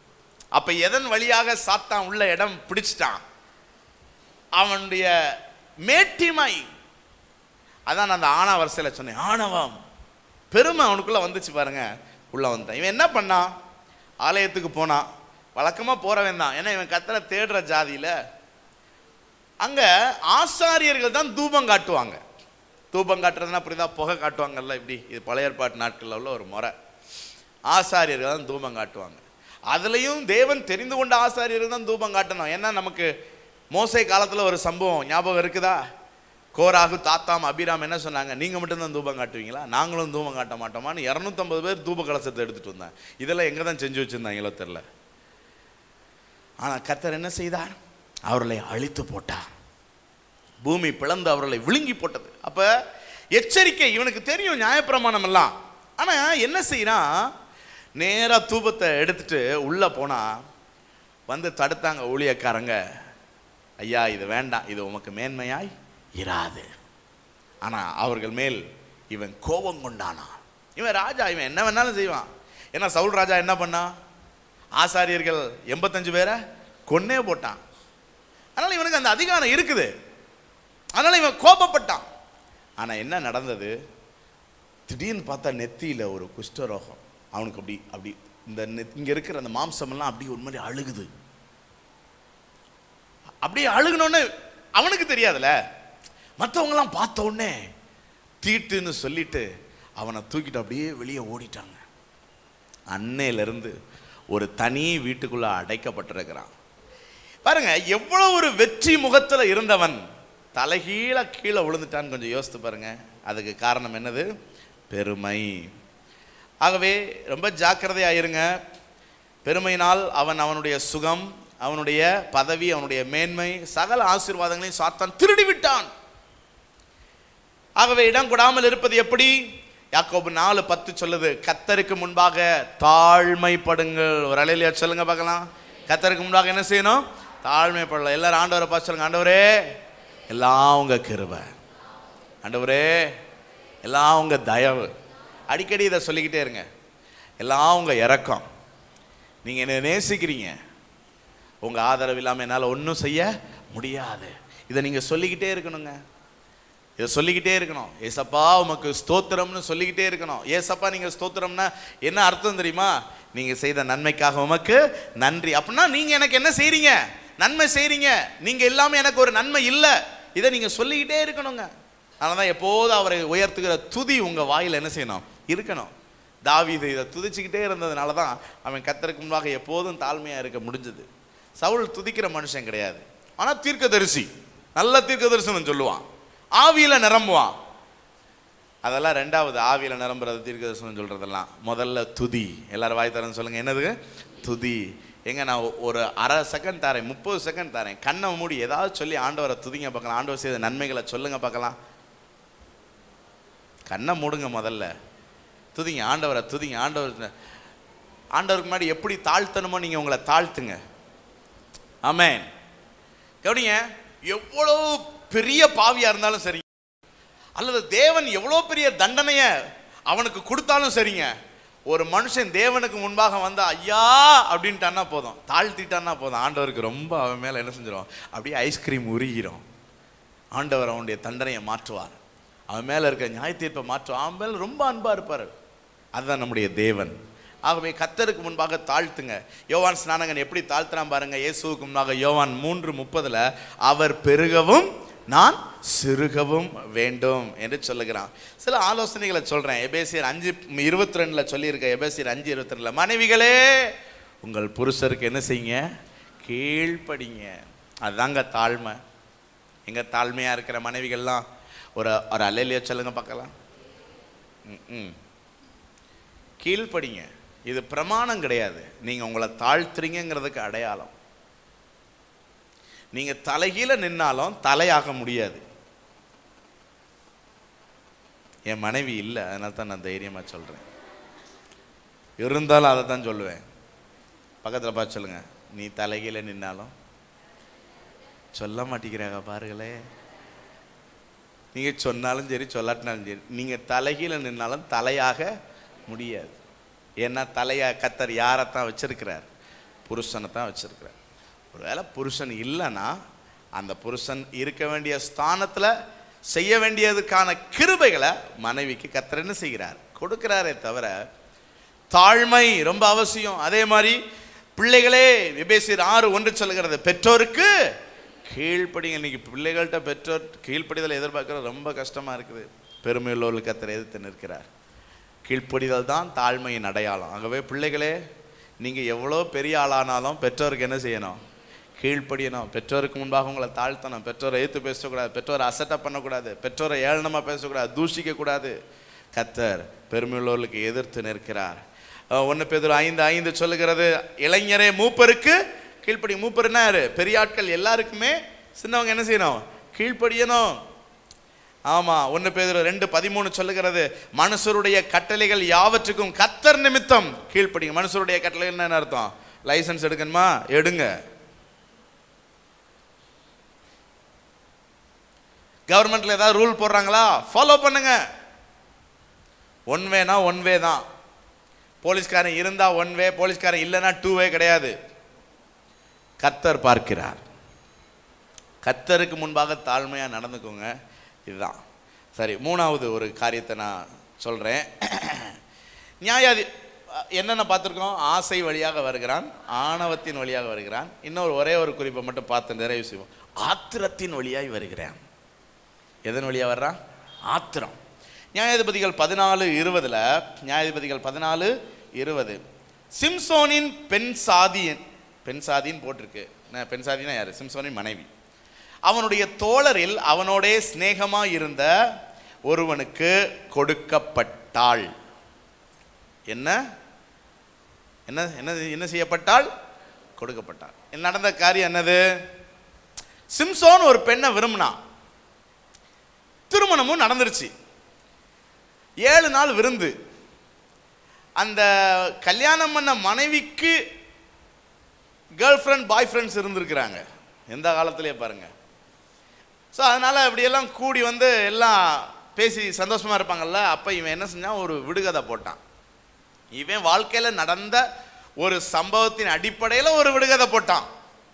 அப்ப எதன் வழியாக சாத்தான் உள்ள இடம் பிடிச்சிட்டான் அவனுடைய மேட்டிமை அதான் அந்த ஆணவ வரிசையில் சொன்னேன் ஆணவம் பெருமை அவனுக்குள்ள வந்துச்சு பாருங்க உள்ள வந்தான் இவன் என்ன பண்ணான் ஆலயத்துக்கு போனான் வழக்கமா போறவன் தான் ஏன்னா இவன் கத்தரை தேடுற ஜாதியில அங்க ஆசாரியர்கள் தான் தூபம் காட்டுவாங்க தூபம் காட்டுறதுனா புரியுதா புகை காட்டுவாங்கல்ல இப்படி இது பழைய ஏற்பாட்டு நாட்களில் உள்ள ஒரு முறை ஆசாரியர்கள் தான் தூபம் காட்டுவாங்க அதுலயும் தேவன் தெரிந்து கொண்ட ஆசாரியர்கள் தான் தூபம் காட்டணும் ஏன்னா நமக்கு மோசை காலத்துல ஒரு சம்பவம் ஞாபகம் இருக்குதா கோராகு தாத்தாம் அபிராம் என்ன சொன்னாங்க நீங்க மட்டும்தான் தூபம் காட்டுவீங்களா நாங்களும் தூபம் காட்ட மாட்டோமான்னு இரநூத்தம்பது பேர் தூப கலசத்தை எடுத்துட்டு வந்தாங்க இதெல்லாம் எங்க தான் செஞ்சு வச்சிருந்தாங்களோ தெரியல ஆனா கர்த்தர் என்ன செய்தார் அவர்களை அழித்து போட்டார் பூமி பிளந்து அவர்களை விழுங்கி போட்டது அப்ப எச்சரிக்கை இவனுக்கு தெரியும் நியாயப்பிரமாணம் எல்லாம் ஆனா என்ன செய்யறான் நேரா தூபத்தை எடுத்துட்டு உள்ள போனா வந்து தடுத்தாங்க ஊழியக்காரங்க ஐயா இது வேண்டாம் இது உமக்கு மேன்மையாய் இராது ஆனா அவர்கள் மேல் இவன் கோபம் கொண்டானா இவன் ராஜா இவன் என்ன வேணாலும் செய்வான் ஏன்னா சவுல் ராஜா என்ன பண்ணான் ஆசாரியர்கள் எண்பத்தஞ்சு பேரை கொன்னே போட்டான் அதனால இவனுக்கு அந்த அதிகாரம் இருக்குது அதனால இவன் கோபப்பட்டான் ஆனா என்ன நடந்தது திடீர்னு பார்த்தா நெத்தியில ஒரு குஷ்டரோகம் அவனுக்கு அப்படி அப்படி இந்த நெத்- இங்க இருக்கிற அந்த மாம்சம் எல்லாம் அப்படி ஒரு மாதிரி அழுகுது அப்படியே அழுகுனோடனே அவனுக்கு தெரியாதுல மற்றவங்கலாம் பார்த்த உடனே தீட்டுன்னு சொல்லிட்டு அவனை தூக்கிட்டு அப்படியே வெளியே ஓடிட்டாங்க அன்னையிலிருந்து ஒரு தனி வீட்டுக்குள்ள அடைக்கப்பட்டிருக்கிறான் பாருங்க எவ்வளவு ஒரு வெற்றி முகத்துல இருந்தவன் தலைகீழ கீழே விழுந்துட்டான்னு கொஞ்சம் யோசித்து பாருங்க அதுக்கு காரணம் என்னது பெருமை ஆகவே ரொம்ப ஜாக்கிரதையா இருங்க பெருமையினால் அவன் அவனுடைய சுகம் அவனுடைய பதவி அவனுடைய மேன்மை சகல ஆசீர்வாதங்களையும் சாத்தான் திருடி விட்டான் ஆகவே இடம் கொடாமல் இருப்பது எப்படி யாக்கோபு நாலு பத்து சொல்லுது கத்தருக்கு முன்பாக தாழ்மைப்படுங்கள் ஒரு அலையிலையா சொல்லுங்க பார்க்கலாம் கத்தருக்கு முன்பாக என்ன செய்யணும் தாழ்மைப்படலாம் எல்லாரும் ஆண்டவரை பார்த்து சொல்லுங்க ஆண்டவரே எல்லாம் உங்க கிருபை ஆண்டவரே எல்லாம் உங்க தயவு அடிக்கடி இதை சொல்லிக்கிட்டே இருங்க எல்லாம் உங்க இரக்கம் நீங்க என்ன நேசிக்கிறீங்க உங்க ஆதரவு இல்லாம என்னால ஒன்றும் செய்ய முடியாது இதை நீங்க சொல்லிக்கிட்டே இருக்கணுங்க இதை சொல்லிக்கிட்டே இருக்கணும் ஏசப்பா உமக்கு ஸ்தோத்திரம்னு சொல்லிக்கிட்டே இருக்கணும் ஏசப்பா நீங்க ஸ்தோத்திரம்னா என்ன அர்த்தம் தெரியுமா நீங்க செய்த நன்மைக்காக உமக்கு நன்றி அப்படின்னா நீங்க எனக்கு என்ன செய்றீங்க நன்மை செய்றீங்க நீங்க இல்லாம எனக்கு ஒரு நன்மை இல்லை இதை நீங்க சொல்லிக்கிட்டே இருக்கணுங்க அதனாலதான் எப்போதும் அவரை உயர்த்துகிற துதி உங்க வாயில என்ன செய்யணும் இருக்கணும் தாவீது இதை துதிச்சுக்கிட்டே இருந்ததுனால தான் அவன் கத்தருக்கு முன்பாக எப்போதும் தாழ்மையா இருக்க முடிஞ்சது சவுல் துதிக்கிற மனுஷன் கிடையாது ஆனா தீர்க்கதரிசி நல்ல தீர்க்கதரிசனம் சொல்லுவான் ஆவியில நிரம்புவான் அதெல்லாம் ரெண்டாவது ஆவியில நிரம்புறது தீர்க்கதரிசனம் சொல்றதெல்லாம் முதல்ல துதி எல்லாரும் வாய் தரேன்னு சொல்லுங்க என்னது துதி எங்க நான் ஒ- ஒரு அரை செகண்ட் தரேன் முப்பது செகண்ட் தரேன் கண்ணை மூடி ஏதாவது சொல்லி ஆண்டவரை துதிங்க பார்க்கலாம் ஆண்டவர் செய்த நன்மைகளை சொல்லுங்க பார்க்கலாம் கண்ணை மூடுங்க முதல்ல துதிங்க ஆண்டவரை துதிங்க ஆண்டவர் ஆண்டவருக்கு முன்னாடி எப்படி தாழ்த்தணுமோ நீங்க உங்களை தாழ்த்துங்க ஆமென் கவனிங்க எவ்வளவு பெரிய பாவியா இருந்தாலும் சரி அல்லது தேவன் எவ்வளோ பெரிய தண்டனைய அவனுக்கு கொடுத்தாலும் சரிங்க ஒரு மனுஷன் தேவனுக்கு முன்பாக வந்தா ஐயா அப்படின்ட்டான்னா போதும் தாழ்த்திட்டான்னா போதும் ஆண்டவருக்கு ரொம்ப அவன் மேல என்ன செஞ்சிடும் அப்படியே ஐஸ்கிரீம் உருகிரும் ஆண்டவர் அவனுடைய தண்டனையை மாற்றுவார் அவன் மேல இருக்க நியாய தீர்ப்பை மாற்றுவார் அவன் மேல ரொம்ப அன்பா இருப்பார் அதுதான் நம்முடைய தேவன் ஆகவே கத்தருக்கு முன்பாக தாழ்த்துங்க யோவான் ஸ்நானகன் எப்படி தாழ்த்துறான் பாருங்க இயேசுவுக்கு முன்பாக யோவான் மூன்று முப்பதுல அவர் பெருகவும் நான் சிறுகவும் வேண்டும் என்று சொல்லுகிறான் சில ஆலோசனைகளை சொல்றேன் எபேசியர் அஞ்சு இருபத்தி ரெண்டுல சொல்லியிருக்க எபேசியர் அஞ்சு இருபத்தி ரெண்டுல மனைவிகளே உங்கள் புருஷருக்கு என்ன செய்யுங்க கீழ்ப்படிங்க அதுதாங்க தாழ்மை எங்க தாழ்மையா இருக்கிற மனைவிகள்லாம் ஒரு ஒரு அலையிலையா சொல்லுங்க பார்க்கலாம் ம், ம் கீழ்ப்படிங்க இது பிரமாணம் கிடையாது நீங்க உங்களை தாழ்த்துறீங்கிறதுக்கு அடையாளம் நீங்க தலைகீழ நின்னாலும் தலையாக முடியாது என் மனைவி இல்லை அதனால தான் நான் தைரியமா சொல்றேன் இருந்தாலும் அதை தான் சொல்லுவேன் பக்கத்துல பார்த்து சொல்லுங்க நீ தலைகீழ நின்னாலும் சொல்ல மாட்டேங்கிறாங்க பாருங்களே நீங்க சொன்னாலும் சரி சொல்லாட்டினாலும் சரி நீங்க தலைகீழ நின்னாலும் தலையாக முடியாது ஏன்னா தலையா கத்தர் யாரைத்தான் வச்சிருக்கிறார் புருஷனை தான் வச்சிருக்கிறார் ஒருவேளை புருஷன் இல்லைன்னா அந்த புருஷன் இருக்க வேண்டிய ஸ்தானத்தில் செய்ய வேண்டியதுக்கான கிருபைகளை மனைவிக்கு கத்தர் என்ன செய்கிறார் கொடுக்கிறாரே தவிர தாழ்மை ரொம்ப அவசியம் அதே மாதிரி பிள்ளைகளே விபேசியர் ஆறு ஒன்று சொல்லுகிறது பெற்றோருக்கு கீழ்ப்படிங்க இன்னைக்கு பிள்ளைகள்கிட்ட பெற்றோர் கீழ்ப்படிதல் எதிர்பார்க்கறது ரொம்ப கஷ்டமா இருக்குது பெருமையுள்ளவர்களுக்கு கத்தர் எதிர்த்து நிற்கிறார் கீழ்ப்படிதல் தான் தாழ்மையின் அடையாளம் ஆகவே பிள்ளைகளே நீங்க எவ்வளோ பெரிய ஆளானாலும் பெற்றோருக்கு என்ன செய்யணும் கீழ்ப்படியணும் பெற்றோருக்கு முன்பாக உங்களை தாழ்த்தணும் பெற்றோரை எதிர்த்து பேசக்கூடாது பெற்றோரை அசட்டை பண்ணக்கூடாது பெற்றோரை ஏளனமா பேசக்கூடாது தூஷிக்க கூடாது கத்தர் பெருமையுள்ளவர்களுக்கு எதிர்த்து நிற்கிறார் ஒன்று பேதர் ஐந்து ஐந்து சொல்லுகிறது இளைஞரே மூப்பருக்கு கீழ்ப்படி மூப்பர்னா யாரு பெரிய ஆட்கள் எல்லாருக்குமே சின்னவங்க என்ன செய்யணும் கீழ்ப்படியணும் ஆமா ஒன்று பேதர் ரெண்டு பதிமூணு சொல்லுகிறது மனுஷருடைய கட்டளைகள் யாவற்றுக்கும் கத்தர் நிமித்தம் கீழ்ப்படிங்க மனுஷருடைய கட்டளைகள் என்ன அர்த்தம் லைசன்ஸ் எடுக்கணுமா எடுங்க கவர்மெண்ட்ல ஏதாவது ரூல் போடுறாங்களா ஃபாலோ பண்ணுங்க ஒன் வேனா ஒன் வே தான் போலீஸ்காரன் இருந்தா ஒன் வே போலீஸ்காரன் இல்லைன்னா டூ வே கிடையாது கத்தர் பார்க்கிறார் கத்தருக்கு முன்பாக தாழ்மையாக நடந்துக்கோங்க இதுதான் சரி மூணாவது ஒரு காரியத்தை நான் சொல்கிறேன் நியாயாதி என்னென்ன பார்த்துருக்கோம் ஆசை வழியாக வருகிறான் ஆணவத்தின் வழியாக வருகிறான் இன்னொரு ஒரே ஒரு குறிப்பை மட்டும் பார்த்து நிறைவு செய்வோம் ஆத்திரத்தின் வழியாய் வருகிறான் எதன் வழியாக வர்றான் ஆத்திரம் நியாயாதிபதிகள் பதினாலு இருபதுல நியாயாதிபதிகள் பதினாலு இருபது சிம்சோனின் பெண் சாதியின் பெண் சாதின்னு போட்டிருக்கு என்ன, பெண் சாதினா யாரு சிம்சோனின் மனைவி அவனுடைய தோழரில் அவனோடே சிநேகமா இருந்த ஒருவனுக்கு கொடுக்கப்பட்டாள் என்ன என்ன என்ன என்ன செய்யப்பட்டாள் கொடுக்கப்பட்டாள் நடந்த காரியம் என்னது சிம்சோன் ஒரு பெண்ணை விரும்பினான் திருமணமும் நடந்துருச்சு ஏழு நாள் விருந்து அந்த கல்யாணம் பண்ண மனைவிக்கு கேர்ள் ஃப்ரெண்ட் பாய் ஃப்ரெண்ட்ஸ் இருந்திருக்கிறாங்க எந்த காலத்திலே பாருங்க ஸோ அதனால் இப்படியெல்லாம் கூடி வந்து எல்லாம் பேசி சந்தோஷமா இருப்பாங்கல்ல அப்போ இவன் என்ன செஞ்சான் ஒரு விடுகதை போட்டான் இவன் வாழ்க்கையில் நடந்த ஒரு சம்பவத்தின் அடிப்படையில் ஒரு விடுகதை போட்டான்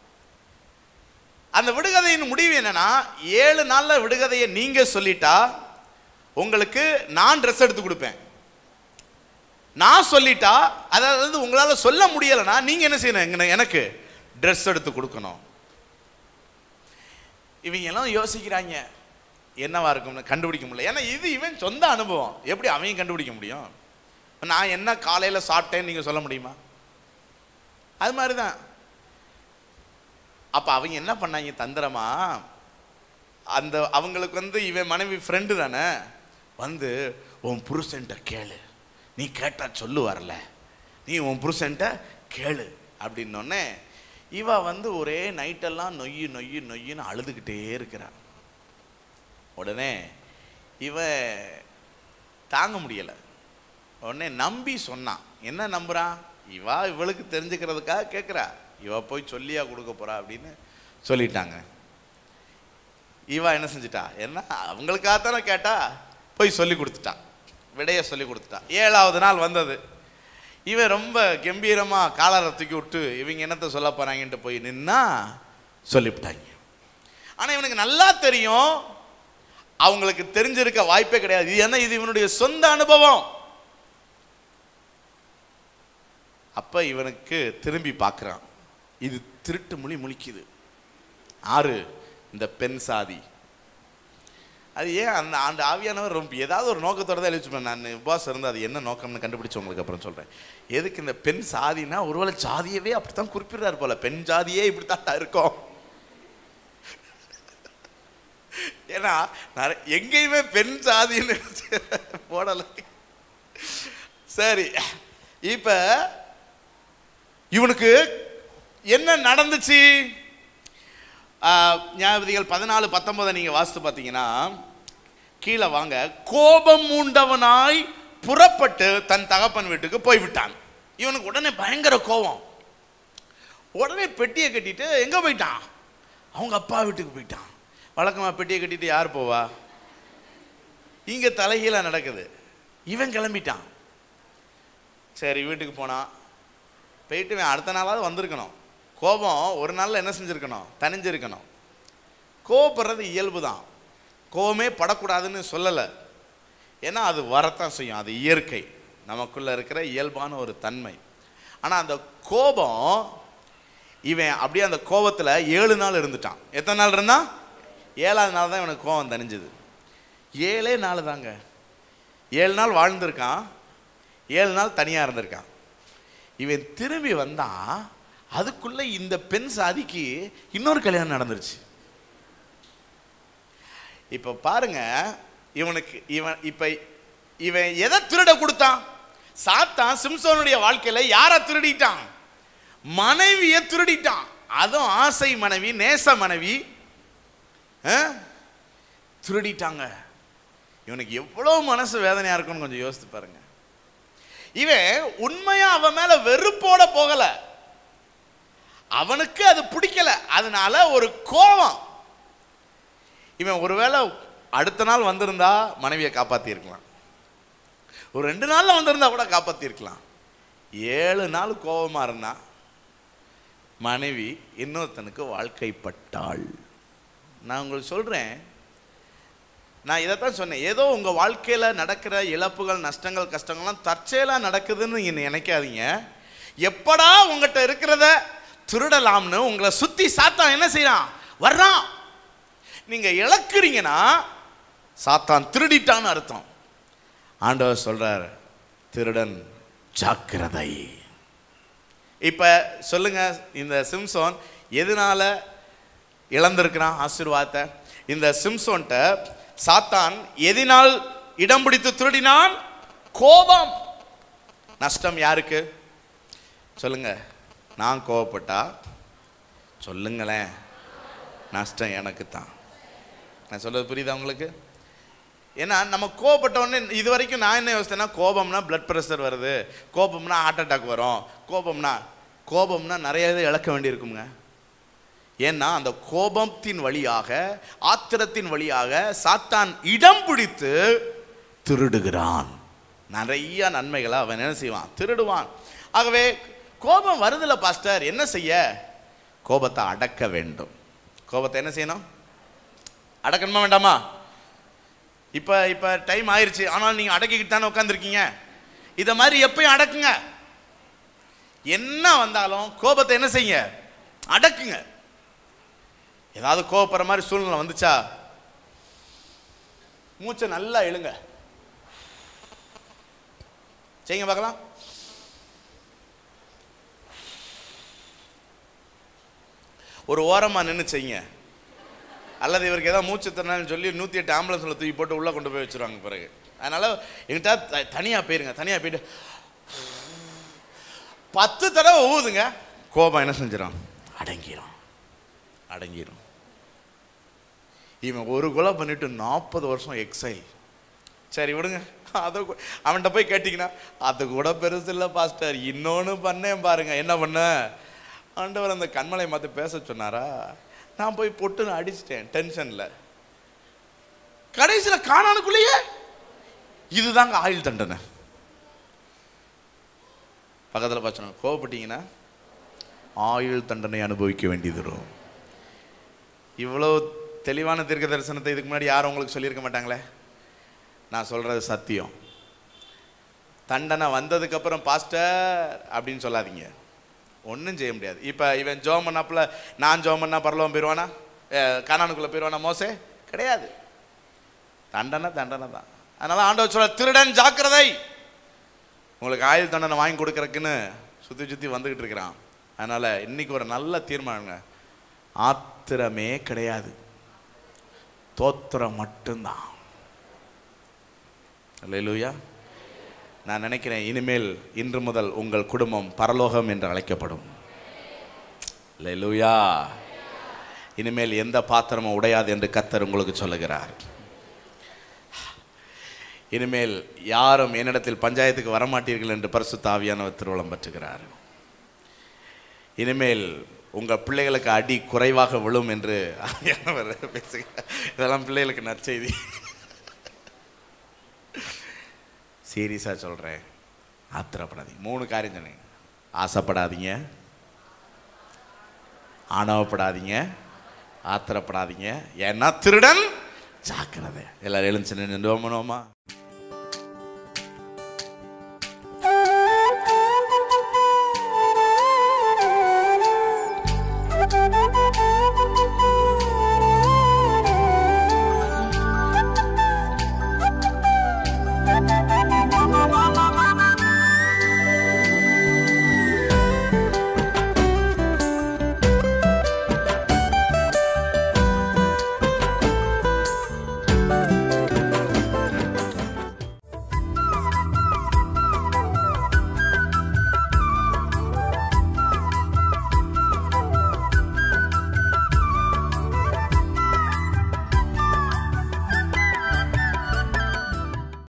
அந்த விடுகதையின் முடிவு என்னன்னா ஏழு நாள்ல விடுகதையை நீங்க சொல்லிட்டா உங்களுக்கு நான் ட்ரெஸ் எடுத்து கொடுப்பேன் நான் சொல்லிட்டா அதாவது உங்களால சொல்ல முடியலைன்னா நீங்க என்ன செய்யணும் எங்க- எனக்கு ட்ரெஸ் எடுத்து கொடுக்கணும் இவங்க எல்லாம் யோசிக்கிறாங்க என்னவா இருக்கும்னு கண்டுபிடிக்க முடியல ஏன்னா இது இவன் சொந்த அனுபவம் எப்படி அவங்க கண்டுபிடிக்க முடியும் நான் என்ன காலையில சாப்பிட்டேன்னு நீங்க சொல்ல முடியுமா அது மாதிரி தான் அப்ப அவங்க என்ன பண்ணாங்க தந்திரமா அந்த அவங்களுக்கு வந்து இவன் மனைவி ஃப்ரெண்டு தானே வந்து உன் புருஷன்ட்ட கேளு நீ கேட்டா சொல்லு வரல நீ உன் புருஷன்ட்ட கேளு அப்படின்னோடனே இவ வந்து ஒரே நைட்டெல்லாம் நொய்யு நொய்யு நொய்யுன்னு அழுதுகிட்டே இருக்கிறான் உடனே இவ தாங்க முடியல உடனே நம்பி சொன்னான் என்ன நம்புறான் இவா இவளுக்கு தெரிஞ்சுக்கிறதுக்காக கேட்குறா இவ போய் சொல்லியா கொடுக்க போறா அப்படின்னு சொல்லிட்டாங்க இவா என்ன செஞ்சிட்டா என்ன அவங்களுக்காகத்தானே கேட்டா போய் சொல்லி கொடுத்துட்டா விடைய சொல்லி கொடுத்துட்டா ஏழாவது நாள் வந்தது இவன் ரொம்ப கம்பீரமா காலரை தூக்கி விட்டு இவங்க என்னத்தை சொல்ல போறாங்கன்ட்டு போய் நின்னா சொல்லிவிட்டாங்க ஆனா இவனுக்கு நல்லா தெரியும் அவங்களுக்கு தெரிஞ்சிருக்க வாய்ப்பே கிடையாது இது என்ன இது இவனுடைய சொந்த அனுபவம் அப்ப இவனுக்கு திரும்பி பார்க்கறான் இது திருட்டு மொழி முழிக்குது ஆறு இந்த பெண் சாதி அது ஏன் அந்த அந்த ஆவியானவர் ரொம்ப ஏதாவது ஒரு நோக்கத்தோட தான் எழுதிச்சுப்பேன் நான் உபவாசம் இருந்து அது என்ன நோக்கம்னு கண்டுபிடிச்சு உங்களுக்கு அப்புறம் சொல்றேன் எதுக்கு இந்த பெண் சாதினா ஒருவேளை ஜாதியவே அப்படித்தான் குறிப்பிடுறாரு போல பெண் ஜாதியே இப்படித்தான் இருக்கும் ஏன்னா நிறைய எங்கேயுமே பெண் சாதின்னு போடலை சரி இப்ப இவனுக்கு என்ன நடந்துச்சு ஆஹ், நியாயாதிபதிகள் பதினாலு பத்தொன்பதை நீங்க வாசித்து பார்த்தீங்கன்னா கீழே வாங்க கோபம் மூண்டவனாய் புறப்பட்டு தன் தகப்பன் வீட்டுக்கு போய்விட்டான் இவனுக்கு உடனே பயங்கர கோபம் உடனே பெட்டியை கட்டிட்டு எங்க போயிட்டான் அவங்க அப்பா வீட்டுக்கு போயிட்டான் வழக்கமா பெட்டியை கட்டிட்டு யார் போவா இங்க தலைகீழ நடக்குது இவன் கிளம்பிட்டான் சரி வீட்டுக்கு போனான் போயிட்டு இவன் அடுத்த நாளாவது வந்திருக்கணும் கோபம் ஒரு நாளில் என்ன செஞ்சுருக்கணும் தனிஞ்சிருக்கணும் கோவப்படுறது இயல்பு தான் கோவமே படக்கூடாதுன்னு சொல்லலை ஏன்னா அது வரத்தான் செய்யும் அது இயற்கை நமக்குள்ள இருக்கிற இயல்பான ஒரு தன்மை ஆனால் அந்த கோபம் இவன் அப்படியே அந்த கோபத்தில் ஏழு நாள் இருந்துட்டான் எத்தனை நாள் இருந்தான் ஏழாவது நாள் தான் இவனுக்கு கோபம் தணிஞ்சுது ஏழே நாள் தாங்க ஏழு நாள் வாழ்ந்திருக்கான் ஏழு நாள் தனியாக இருந்திருக்கான் இவன் திரும்பி வந்தா அதுக்குள்ள இந்த பெண் சாதிக்கு இன்னொரு கல்யாணம் நடந்துருச்சு இப்ப பாருங்க இவனுக்கு இவன் இப்ப இவன் எதை திருட கொடுத்தான் சாத்தான் சிம்சோனுடைய வாழ்க்கையில யாரை திருடிட்டான் மனைவியை திருடிட்டான் அதுவும் ஆசை மனைவி நேச மனைவி ஆ? திருடிட்டாங்க இவனுக்கு எவ்வளவு மனசு வேதனையா இருக்கும்னு கொஞ்சம் யோசித்து பாருங்க இவன் உண்மையா அவன் மேல வெறுப்போட போகல அவனுக்கு அது பிடிக்கல அதனால ஒரு கோபம் இவன் ஒருவேளை அடுத்த நாள் வந்திருந்தா மனைவியை காப்பாத்தி இருக்கலாம் ஒரு ரெண்டு நாள்ல வந்திருந்தா கூட காப்பாத்தி இருக்கலாம் ஏழு நாள் கோபமா இருந்தா மனைவி இன்னொருத்தனுக்கு வாழ்க்கைப்பட்டாள் நான் உங்களுக்கு சொல்றேன் நான் இதைத்தான் சொன்னேன் ஏதோ உங்கள் வாழ்க்கையில் நடக்கிற இழப்புகள் நஷ்டங்கள் கஷ்டங்கள்லாம் தற்செயலாக நடக்குதுன்னு நீங்கள் நினைக்காதீங்க எப்படா உங்கள்கிட்ட இருக்கிறத திருடலாம்னு உங்களை சுற்றி சாத்தான் என்ன செய்றான் வர்றான் நீங்கள் இழக்கிறீங்கன்னா சாத்தான் திருடிட்டான்னு அர்த்தம் ஆண்டவர் சொல்றார் திருடன் ஜாக்கிரதை இப்போ சொல்லுங்க இந்த சிம்சோன் எதனால இழந்திருக்கிறான் ஆசீர்வாதத்தை இந்த சிம்சோன்ட்ட சாத்தான் எதினால் இடம் பிடித்து திருடினான் கோபம் நஷ்டம் யாருக்கு சொல்லுங்க நான் கோவப்பட்டா சொல்லுங்களேன் நஷ்டம் எனக்கு தான் நான் சொல்றது புரியுதா உங்களுக்கு ஏன்னா நம்ம கோவப்பட்ட உடனே இது வரைக்கும் நான் என்ன யோசித்தேன்னா கோபம்னா பிளட் ப்ரெஷர் வருது கோபம்னா ஹார்ட் அட்டாக் வரும் கோபம்னா கோபம்னா நிறைய இதை இழக்க வேண்டியிருக்குங்க ஏன்னா அந்த கோபத்தின் வழியாக ஆத்திரத்தின் வழியாக சாத்தான் இடம் பிடித்து திருடுகிறான் நிறைய நன்மைகளை அவன் என்ன செய்வான் திருடுவான் ஆகவே கோபம் வருதுல பாஸ்டர் என்ன செய்ய கோபத்தை அடக்க வேண்டும் கோபத்தை என்ன செய்யணும் அடக்கணுமா வேண்டாமா இப்போ இப்போ டைம் ஆயிருச்சு ஆனால் நீங்கள் அடக்கிக்கிட்டு தானே உட்காந்துருக்கீங்க இதை மாதிரி எப்பயும் அடக்குங்க என்ன வந்தாலும் கோபத்தை என்ன செய்யுங்க அடக்குங்க ஏதாவது கோவப்படுற மாதிரி சூழ்நிலை வந்துச்சா மூச்சை நல்லா இழுங்க செய்யுங்க பார்க்கலாம் ஒரு ஓரமா நின்று செய்யுங்க அல்லது இவருக்கு ஏதாவது மூச்சு திறனான்னு சொல்லி நூற்றி எட்டு ஆம்புலன்ஸில் தூக்கி போட்டு உள்ளே கொண்டு போய் வச்சிருவாங்க பிறகு அதனால எங்கிட்ட த- தனியா போயிருங்க தனியா போயிட்டு பத்து தடவை ஊதுங்க கோபம் என்ன செஞ்சிடும் அடங்கிரும் அடங்கிரும் இவன் ஒரு கொலை பண்ணிட்டு நாற்பது வருஷம் எக்ஸைல் சரி விடுங்க அதை கூ- அவன்கிட்ட போய் கேட்டிங்கன்னா அது கூட பெருசு இல்லை பாஸ்டர் இன்னொன்று பண்ணேன் பாருங்க என்ன பண்ண ஆண்டவர் அந்த கண்மலை மாற்ற பேச சொன்னாரா நான் போய் பொட்டுன்னு அடிச்சிட்டேன் டென்ஷனில் கடைசியில் காணானுக்குள்ளேயே இதுதாங்க ஆயுள் தண்டனை பக்கத்தில் பார்த்தோம் கோவப்பட்டீங்கன்னா ஆயுள் தண்டனை அனுபவிக்க வேண்டியது வரும் இவ்வளோ தெளிவான தீர்க்க தரிசனத்தை இதுக்கு முன்னாடி யாரும் உங்களுக்கு சொல்லியிருக்க மாட்டாங்களே நான் சொல்றது சத்தியம் தண்டனை வந்ததுக்கப்புறம் பாஸ்டர் அப்படின்னு சொல்லாதீங்க ஒன்றும் செய்ய முடியாது இப்போ இவன் ஜோம் பண்ணாப்புல நான் ஜோம் பண்ணா பரலவன் போயிடுவானா காணானுக்குள்ளே போயிடுவானா மோசே கிடையாது தண்டனை தண்டனை தான் அதனால ஆண்டவர் சொல்ல திருடன் ஜாக்கிரதை உங்களுக்கு ஆயுள் தண்டனை வாங்கி கொடுக்கறதுக்குன்னு சுற்றி சுற்றி வந்துக்கிட்டு இருக்கிறான் அதனால இன்னைக்கு ஒரு நல்ல தீர்மானங்க ஆத்திரமே கிடையாது தோத்திரம் மட்டும்தான் அல்லேலூயா நான் நினைக்கிறேன் இனிமேல் இன்று முதல் உங்கள் குடும்பம் பரலோகம் என்று அழைக்கப்படும் அல்லேலூயா இனிமேல் எந்த பாத்திரமும் உடையாது என்று கத்தர் உங்களுக்கு சொல்லுகிறார் இனிமேல் யாரும் என்னிடத்தில் பஞ்சாயத்துக்கு வரமாட்டீர்கள் என்று பரிசுத்த ஆவியானவர் திருவள்ளம் பற்றுகிறார் இனிமேல் உங்கள் பிள்ளைகளுக்கு அடி குறைவாக விழும் என்று ஆவியானவர் பேசுகிறார் இதெல்லாம் பிள்ளைகளுக்கு நற்செய்தி சீரியஸாக சொல்கிறேன் ஆத்திரப்படாதீங்க மூணு காரியம் சொன்னேன் ஆசைப்படாதீங்க ஆணவப்படாதீங்க ஆத்திரப்படாதீங்க ஏன்னா திருடன் ஜாக்கிரதை எல்லாரும் எழுந்து நின்று நோமா